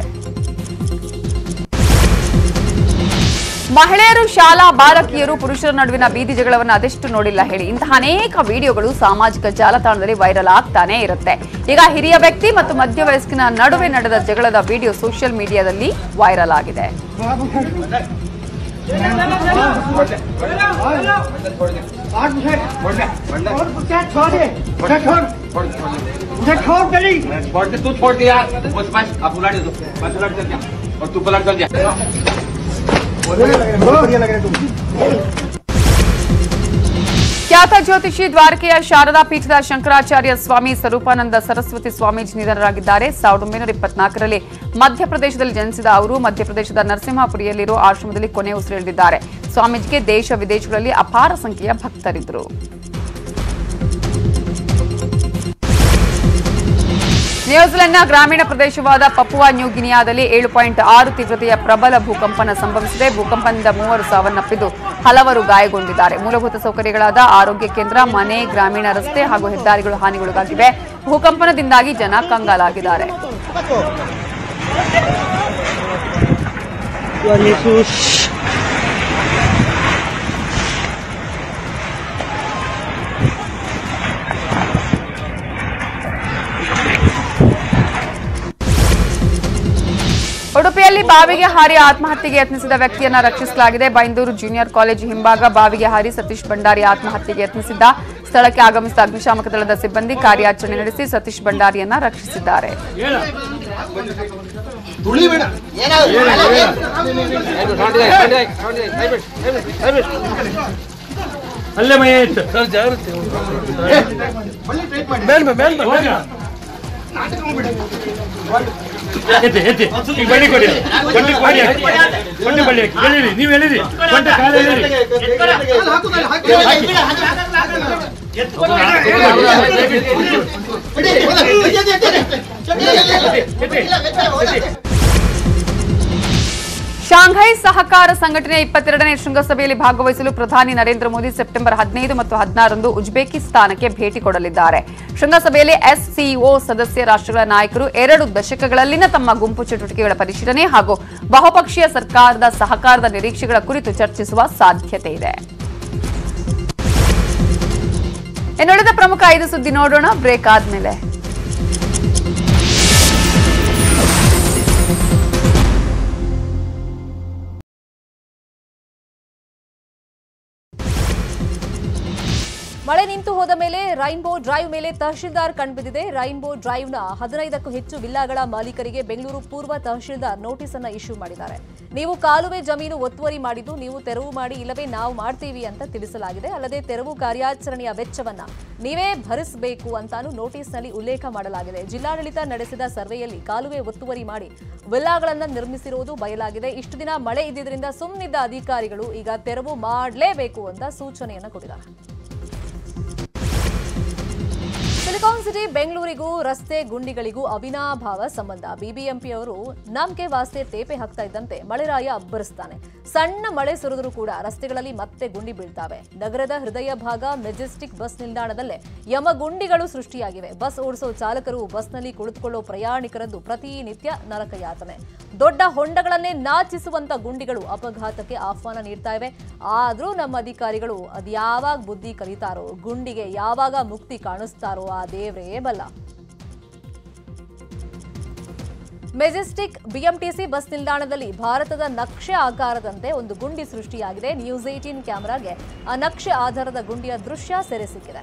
ಮಹಿಳೆಯರು ಶಾಲಾ ಬಾಲಕಿಯರು ಪುರುಷರ ನಡುವಿನ ಬೀದಿ ಜಗಳವನ್ನು ಅದೆಷ್ಟು ನೋಡಿಲ್ಲ ಹೇಳಿ ಇಂತಹ ಅನೇಕ ವಿಡಿಯೋಗಳು ಸಾಮಾಜಿಕ ಜಾಲತಾಣದಲ್ಲಿ ವೈರಲ್ ಆಗ್ತಾನೆ ಇರುತ್ತೆ ಈಗ ಹಿರಿಯ ವ್ಯಕ್ತಿ ಮತ್ತು ಮಧ್ಯವಯಸ್ಕನ ನಡುವೆ ನಡೆದ ಜಗಳದ ವಿಡಿಯೋ ಸೋಷಿಯಲ್ ಮೀಡಿಯಾದಲ್ಲಿ ವೈರಲ್ ಆಗಿದೆ तू छोड़ दिया बस बस अब उलट दो बस उलट कर दिया और तू पलट कर दिया ಖ್ಯಾತ ಜ್ಯೋತಿಷಿ ದ್ವಾರಕೆಯ ಶಾರದಾ ಪೀಠದ ಶಂಕರಾಚಾರ್ಯ ಸ್ವಾಮಿ ಸ್ವರೂಪಾನಂದ ಸರಸ್ವತಿ ಸ್ವಾಮೀಜಿ ನಿಧನರಾಗಿದ್ದಾರೆ ಸಾವಿರದ ಒಂಬೈನೂರ ಇಪ್ಪತ್ನಾಲ್ಕರಲ್ಲಿ ಮಧ್ಯಪ್ರದೇಶದಲ್ಲಿ ಜನಿಸಿದ ಅವರು ಮಧ್ಯಪ್ರದೇಶದ ನರಸಿಂಹಪುರಿಯಲ್ಲಿರುವ ಆಶ್ರಮದಲ್ಲಿ ಕೊನೆ ಉಸಿರೆಳೆದಿದ್ದಾರೆ ಸ್ವಾಮೀಜಿಗೆ ದೇಶ ವಿದೇಶಗಳಲ್ಲಿ ಅಪಾರ ಸಂಖ್ಯೆಯ ಭಕ್ತರಿದ್ದರು ನ್ಯೂಜಿಲೆಂಡ್ನ ಗ್ರಾಮೀಣ ಪ್ರದೇಶವಾದ ಪಪುವಾ ನ್ಯೂ ಗಿನಿಯಾದಲ್ಲಿ ಏಳು ಪಾಯಿಂಟ್ ಆರು ತೀವ್ರತೆಯ ಪ್ರಬಲ ಭೂಕಂಪನ ಸಂಭವಿಸಿದೆ ಭೂಕಂಪನದಿಂದ ಮೂವರು ಸಾವನ್ನಪ್ಪಿದ್ದು ಹಲವರು ಗಾಯಗೊಂಡಿದ್ದಾರೆ ಮೂಲಭೂತ ಸೌಕರ್ಯಗಳಾದ ಆರೋಗ್ಯ ಕೇಂದ್ರ ಮನೆ ಗ್ರಾಮೀಣ ರಸ್ತೆ ಹಾಗೂ ಹೆದ್ದಾರಿಗಳು ಹಾನಿಗೊಳಗಾಗಿವೆ ಭೂಕಂಪನದಿಂದಾಗಿ ಜನ ಕಂಗಾಲಾಗಿದ್ದಾರೆ ಉಡುಪಿಯಲ್ಲಿ ಬಾವಿಗೆ ಹಾರಿ ಆತ್ಮಹತ್ಯೆಗೆ ಯತ್ನಿಸಿದ ವ್ಯಕ್ತಿಯನ್ನ ರಕ್ಷಿಸಲಾಗಿದೆ ಬೈಂದೂರು ಜೂನಿಯರ್ ಕಾಲೇಜು ಹಿಂಭಾಗ ಬಾವಿಗೆ ಹಾರಿ ಸತೀಶ್ ಭಂಡಾರಿ ಆತ್ಮಹತ್ಯೆಗೆ ಯತ್ನಿಸಿದ್ದ ಸ್ಥಳಕ್ಕೆ ಆಗಮಿಸಿದ ಅಗ್ನಿಶಾಮಕ ದಳದ ಸಿಬ್ಬಂದಿ ಕಾರ್ಯಾಚರಣೆ ನಡೆಸಿ ಸತೀಶ್ ಭಂಡಾರಿಯನ್ನ ರಕ್ಷಿಸಿದ್ದಾರೆ ಅಲ್ಲೇ ಮಹೇಶ್ ಸರ್ ಜಾಗ್ರತೆ ಮೇಲ್ ಬಾ, ಮೇಲ್ ಬಾ, ಮೇಲ್ ಬಾ. ಎತ್ತಿ ಎತ್ತಿ ಈಗ ಬಳ್ಳಿ ಕೊಡಿ ಬಳ್ಳಿ ಕೊಡಿ ಬಳ್ಳಿ ಬಳ್ಳಿ ಹಾಕಿ ಎಳೀರಿ ನೀವು ಎಳೀರಿ ಸೊಂಟ ಕಾಲು ಎಳೀರಿ ಶಾಂಘೈ ಸಹಕಾರ ಸಂಘಟನೆ ಇಪ್ಪತ್ತೆರಡನೇ ಶೃಂಗಸಭೆಯಲ್ಲಿ ಭಾಗವಹಿಸಲು ಪ್ರಧಾನಿ ನರೇಂದ್ರ ಮೋದಿ ಸೆಪ್ಟೆಂಬರ್ ಹದಿನೈದು ಮತ್ತು ಹದಿನಾರರಂದು ಉಜ್ಬೇಕಿಸ್ತಾನಕ್ಕೆ ಭೇಟಿ ಕೊಡಲಿದ್ದಾರೆ ಶೃಂಗಸಭೆಯಲ್ಲಿ ಎಸ್ಸಿಒ ಸದಸ್ಯ ರಾಷ್ಟ್ರಗಳ ನಾಯಕರು ಎರಡು ದಶಕಗಳಲ್ಲಿನ ತಮ್ಮ ಗುಂಪು ಚಟುವಟಿಕೆಗಳ ಪರಿಶೀಲನೆ ಹಾಗೂ ಬಹುಪಕ್ಷೀಯ ಸರ್ಕಾರದ ಸಹಕಾರದ ನಿರೀಕ್ಷೆಗಳ ಕುರಿತು ಚರ್ಚಿಸುವ ಸಾಧ್ಯತೆ ಇದೆ ಇನ್ನುಳಿದ ಪ್ರಮುಖ ಐದು ಸುದ್ದಿ ನೋಡೋಣ ಬ್ರೇಕ್ ಆದ್ಮೇಲೆ ಮಳೆ ನಿಂತು ಹೋದ ಮೇಲೆ ರೈನ್ಬೋ ಡ್ರೈವ್ ಮೇಲೆ ತಹಶೀಲ್ದಾರ್ ಕಂಡುಬಿದ್ದಿದೆ ರೈನ್ಬೋ ಡ್ರೈವ್ನ ಹದಿನೈದಕ್ಕೂ ಹೆಚ್ಚು ವಿಲ್ಲಾಗಳ ಮಾಲೀಕರಿಗೆ ಬೆಂಗಳೂರು ಪೂರ್ವ ತಹಶೀಲ್ದಾರ್ ನೋಟಿಸ್ ಅನ್ನ ಇಶ್ಯೂ ಮಾಡಿದ್ದಾರೆ ನೀವು ಕಾಲುವೆ ಜಮೀನು ಒತ್ತುವರಿ ಮಾಡಿದ್ದು ನೀವು ತೆರವು ಮಾಡಿ ಇಲ್ಲವೇ ನಾವು ಮಾಡ್ತೀವಿ ಅಂತ ತಿಳಿಸಲಾಗಿದೆ ಅಲ್ಲದೆ ತೆರವು ಕಾರ್ಯಾಚರಣೆಯ ವೆಚ್ಚವನ್ನ ನೀವೇ ಭರಿಸಬೇಕು ಅಂತಾನು ನೋಟಿಸ್ನಲ್ಲಿ ಉಲ್ಲೇಖ ಮಾಡಲಾಗಿದೆ ಜಿಲ್ಲಾಡಳಿತ ನಡೆಸಿದ ಸರ್ವೆಯಲ್ಲಿ ಕಾಲುವೆ ಒತ್ತುವರಿ ಮಾಡಿ ವಿಲ್ಲಾಗಳನ್ನ ನಿರ್ಮಿಸಿರುವುದು ಬಯಲಾಗಿದೆ ಇಷ್ಟು ದಿನ ಮಳೆ ಇದ್ದಿದ್ರಿಂದ ಸುಮ್ಮನಿದ್ದ ಅಧಿಕಾರಿಗಳು ಈಗ ತೆರವು ಮಾಡಲೇಬೇಕು ಅಂತ ಸೂಚನೆಯನ್ನ ಕೊಟ್ಟಿದ್ದಾರೆ ಸಿಲಿಕಾನ್ ಸಿಟಿ ಬೆಂಗಳೂರಿಗೂ ರಸ್ತೆ ಗುಂಡಿಗಳಿಗೂ ಅವಿನಾಭಾವ ಸಂಬಂಧ ಬಿಬಿಎಂಪಿ ಅವರು ನಂಬಿಕೆ ವಾಸ್ತೆ ತೇಪೆ ಹಾಕ್ತಾ ಇದ್ದಂತೆ ಮಳೆರಾಯ ಅಬ್ಬರಿಸ್ತಾನೆ ಸಣ್ಣ ಮಳೆ ಸುರಿದರೂ ಕೂಡ ರಸ್ತೆಗಳಲ್ಲಿ ಮತ್ತೆ ಗುಂಡಿ ಬೀಳ್ತಾವೆ ನಗರದ ಹೃದಯ ಭಾಗ ಮೆಜೆಸ್ಟಿಕ್ ಬಸ್ ನಿಲ್ದಾಣದಲ್ಲೇ ಯಮಗುಂಡಿಗಳು ಸೃಷ್ಟಿಯಾಗಿವೆ ಬಸ್ ಓಡಿಸೋ ಚಾಲಕರು ಬಸ್ನಲ್ಲಿ ಕುಳಿತುಕೊಳ್ಳೋ ಪ್ರಯಾಣಿಕರದ್ದು ಪ್ರತಿನಿತ್ಯ ನರಕ ಯಾತನೆ ದೊಡ್ಡ ಹೊಂಡಗಳನ್ನೇ ನಾಚಿಸುವಂತ ಗುಂಡಿಗಳು ಅಪಘಾತಕ್ಕೆ ಆಹ್ವಾನ ನೀಡ್ತಾ ಇವೆ ಆದ್ರೂ ನಮ್ಮ ಅಧಿಕಾರಿಗಳು ಅದ್ಯಾವಾಗ ಬುದ್ಧಿ ಕಲಿತಾರೋ ಗುಂಡಿಗೆ ಯಾವಾಗ ಮುಕ್ತಿ ಕಾಣಿಸ್ತಾರೋ ಆ ದೇವ್ರೇ ಬಲ್ಲ ಮೆಜೆಸ್ಟಿಕ್ ಬಿಎಂಟಿಸಿ ಬಸ್ ನಿಲ್ದಾಣದಲ್ಲಿ ಭಾರತದ ನಕ್ಷೆ ಆಕಾರದಂತೆ ಒಂದು ಗುಂಡಿ ಸೃಷ್ಟಿಯಾಗಿದೆ ನ್ಯೂಸ್ ಏಟೀನ್ ಕ್ಯಾಮೆರಾಗೆ ಆ ನಕ್ಷೆ ಆಧಾರದ ಗುಂಡಿಯ ದೃಶ್ಯ ಸೆರೆ ಸಿಕ್ಕಿದೆ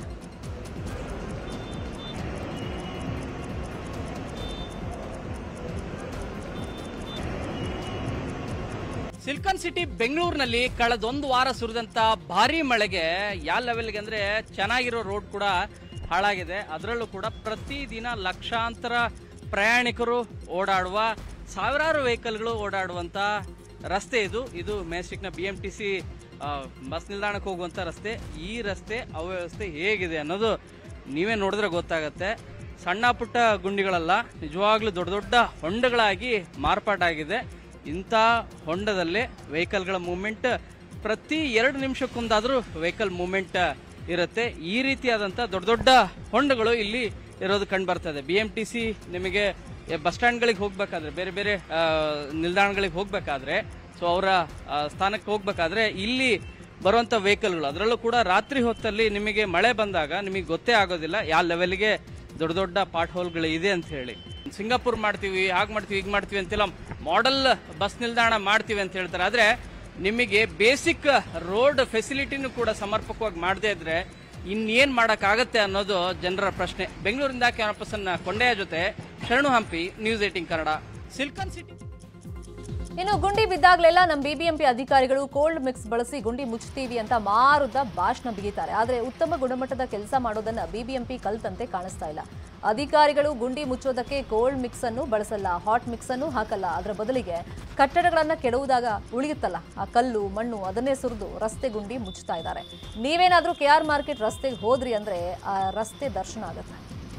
ಸಿಲ್ಕನ್ ಸಿಟಿ ಬೆಂಗಳೂರಿನಲ್ಲಿ ಕಳೆದೊಂದು ವಾರ ಸುರಿದಂತ ಭಾರಿ ಮಳೆಗೆ ಯಾವ ಲೆವೆಲ್ಗೆ ಅಂದ್ರೆ ಚೆನ್ನಾಗಿರೋ ರೋಡ್ ಕೂಡ ಹಾಳಾಗಿದೆ ಅದರಲ್ಲೂ ಕೂಡ ಪ್ರತಿದಿನ ಲಕ್ಷಾಂತರ ಪ್ರಯಾಣಿಕರು ಓಡಾಡುವ ಸಾವಿರಾರು ವೆಹಿಕಲ್ಗಳು ಓಡಾಡುವಂತ ರಸ್ತೆ ಇದು ಇದು ಮೆಜೆಸ್ಟಿಕ್ನ B M T C bus ನಿಲ್ದಾಣಕ್ಕೆ ಹೋಗುವಂತ ರಸ್ತೆ ಈ ರಸ್ತೆ ಅವ್ಯವಸ್ಥೆ ಹೇಗಿದೆ ಅನ್ನೋದು ನೀವೇ ನೋಡಿದ್ರೆ ಗೊತ್ತಾಗತ್ತೆ ಸಣ್ಣ ಪುಟ್ಟ ಗುಂಡಿಗಳಲ್ಲ ನಿಜವಾಗ್ಲೂ ದೊಡ್ಡ ದೊಡ್ಡ ಹೊಂಡಗಳಾಗಿ ಮಾರ್ಪಾಟಾಗಿದೆ ಇಂಥ ಹೊಂಡದಲ್ಲಿ ವೆಹಿಕಲ್ಗಳ ಮೂವ್ಮೆಂಟ್ ಪ್ರತಿ ಎರಡು ನಿಮಿಷಕ್ಕೊಂದಾದರೂ ವೆಹಿಕಲ್ ಮೂವ್ಮೆಂಟ್ ಇರುತ್ತೆ ಈ ರೀತಿಯಾದಂಥ ದೊಡ್ಡ ದೊಡ್ಡ ಹೊಂಡಗಳು ಇಲ್ಲಿ ಇರೋದು ಕಂಡು ಬರ್ತದೆ ಬಿ ಎಂ ಟಿ ಸಿ ನಿಮಗೆ ಬಸ್ ಸ್ಟ್ಯಾಂಡ್ಗಳಿಗೆ ಹೋಗ್ಬೇಕಾದ್ರೆ ಬೇರೆ ಬೇರೆ ಆ, ನಿಲ್ದಾಣಗಳಿಗೆ ಹೋಗ್ಬೇಕಾದ್ರೆ ಸೊ ಅವರ ಸ್ಥಾನಕ್ಕೆ ಹೋಗ್ಬೇಕಾದ್ರೆ ಇಲ್ಲಿ ಬರುವಂಥ ವೆಹಿಕಲ್ಗಳು ಅದರಲ್ಲೂ ಕೂಡ ರಾತ್ರಿ ಹೊತ್ತಲ್ಲಿ ನಿಮಗೆ ಮಳೆ ಬಂದಾಗ ನಿಮಗೆ ಗೊತ್ತೇ ಆಗೋದಿಲ್ಲ ಯಾವ ಲೆವೆಲ್ಗೆ ದೊಡ್ಡ ದೊಡ್ಡ ಪಾಟ್ ಹೋಲ್ಗಳು ಇದೆ ಅಂತ ಹೇಳಿ ಸಿಂಗಾಪುರ್ ಮಾಡ್ತೀವಿ ಹಾಗೆ ಮಾಡ್ತೀವಿ ಈಗ ಮಾಡ್ತೀವಿ ಅಂತೆಲ್ಲ ಮಾಡೆಲ್ ಬಸ್ ನಿಲ್ದಾಣ ಮಾಡ್ತೀವಿ ಅಂತ ಹೇಳ್ತಾರೆ ಆದರೆ ನಿಮಗೆ ಬೇಸಿಕ್ ರೋಡ್ ಫೆಸಿಲಿಟಿನೂ ಕೂಡ ಸಮರ್ಪಕವಾಗಿ ಮಾಡದೇ ಇದ್ರೆ ಇನ್ನೇನ್ ಮಾಡೋಕ್ಕಾಗತ್ತೆ ಅನ್ನೋದು ಜನರ ಪ್ರಶ್ನೆ ಬೆಂಗಳೂರಿಂದ ಕ್ಯಾನಪಸನ್ನ ಕೊಂಡೆಯ ಜೊತೆ ಶರಣು ಹಂಪಿ ನ್ಯೂಸ್ ಏಟಿಂಗ್ ಕನ್ನಡ ಸಿಲ್ಕನ್ ಸಿಟಿ ಇನ್ನು ಗುಂಡಿ ಬಿದ್ದಾಗಲೆಲ್ಲ ನಮ್ಮ ಬಿಬಿಎಂಪಿ ಅಧಿಕಾರಿಗಳು ಕೋಲ್ಡ್ ಮಿಕ್ಸ್ ಬಳಸಿ ಗುಂಡಿ ಮುಚ್ತೀವಿ ಅಂತ ಮಾರುದ ಭಾಷಣ ಬಿಗಿತಾರೆ ಆದರೆ ಉತ್ತಮ ಗುಣಮಟ್ಟದ ಕೆಲಸ ಮಾಡೋದನ್ನ ಬಿಬಿಎಂಪಿ ಕಲ್ತಂತೆ ಕಾಣಿಸ್ತಾ ಇಲ್ಲ ಅಧಿಕಾರಿಗಳು ಗುಂಡಿ ಮುಚ್ಚೋದಕ್ಕೆ ಕೋಲ್ಡ್ ಮಿಕ್ಸ್ ಅನ್ನು ಬಳಸಲ್ಲ ಹಾಟ್ ಮಿಕ್ಸ್ ಅನ್ನು ಹಾಕಲ್ಲ ಅದರ ಬದಲಿಗೆ ಕಟ್ಟಡಗಳನ್ನ ಕೆಡವುದಾಗ ಉಳಿಯುತ್ತಲ್ಲ ಆ ಕಲ್ಲು ಮಣ್ಣು ಅದನ್ನೇ ಸುರಿದು ರಸ್ತೆ ಗುಂಡಿ ಮುಚ್ತಾ ಇದ್ದಾರೆ ನೀವೇನಾದ್ರೂ ಕೆ ಆರ್ ಮಾರ್ಕೆಟ್ ರಸ್ತೆಗೆ ಹೋದ್ರಿ ಅಂದ್ರೆ ಆ ರಸ್ತೆ ದರ್ಶನ ಆಗುತ್ತೆ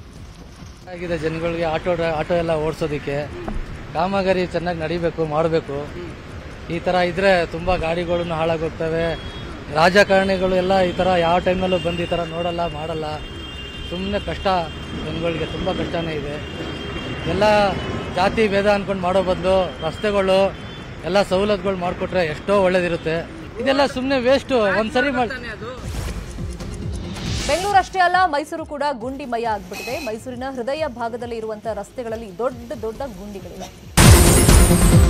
ಆಗಿದೆ ಜನಗಳಿಗೆ ಆಟೋ ಡ್ರೈ- ಆಟೋ ಎಲ್ಲ ಓಡಿಸೋದಕ್ಕೆ ಕಾಮಗಾರಿ ಚೆನ್ನಾಗಿ ನಡಿಬೇಕು ಮಾಡಬೇಕು ಈ ಥರ ಇದ್ರೆ ತುಂಬ ಗಾಡಿಗಳನ್ನು ಹಾಳಾಗೋಗ್ತವೆ ರಾಜಕಾರಣಿಗಳು ಎಲ್ಲ ಈ ಥರ ಯಾವ ಟೈಮ್ನಲ್ಲೂ ಬಂದು ಈ ಥರ ನೋಡಲ್ಲ ಮಾಡಲ್ಲ ಸುಮ್ಮನೆ ಕಷ್ಟ ಜನಗಳಿಗೆ ತುಂಬ ಕಷ್ಟನೇ ಇದೆ ಎಲ್ಲ ಜಾತಿ ಭೇದ ಅಂದ್ಕೊಂಡು ಮಾಡೋ ಬದಲು ರಸ್ತೆಗಳು ಎಲ್ಲ ಸವಲತ್ತುಗಳು ಮಾಡಿಕೊಟ್ರೆ ಎಷ್ಟೋ ಒಳ್ಳೇದಿರುತ್ತೆ ಇದೆಲ್ಲ ಸುಮ್ಮನೆ ವೇಸ್ಟು ಒಂದ್ಸರಿ ಮಾಡಿ ಬೆಂಗಳೂರು ಅಷ್ಟೇ ಅಲ್ಲ ಮೈಸೂರು ಕೂಡ ಗುಂಡಿಮಯ ಆಗ್ಬಿಟ್ಟಿದೆ ಮೈಸೂರಿನ ಹೃದಯ ಭಾಗದಲ್ಲಿ ಇರುವಂತಹ ರಸ್ತೆಗಳಲ್ಲಿ ದೊಡ್ಡ ದೊಡ್ಡ ಗುಂಡಿಗಳಿವೆ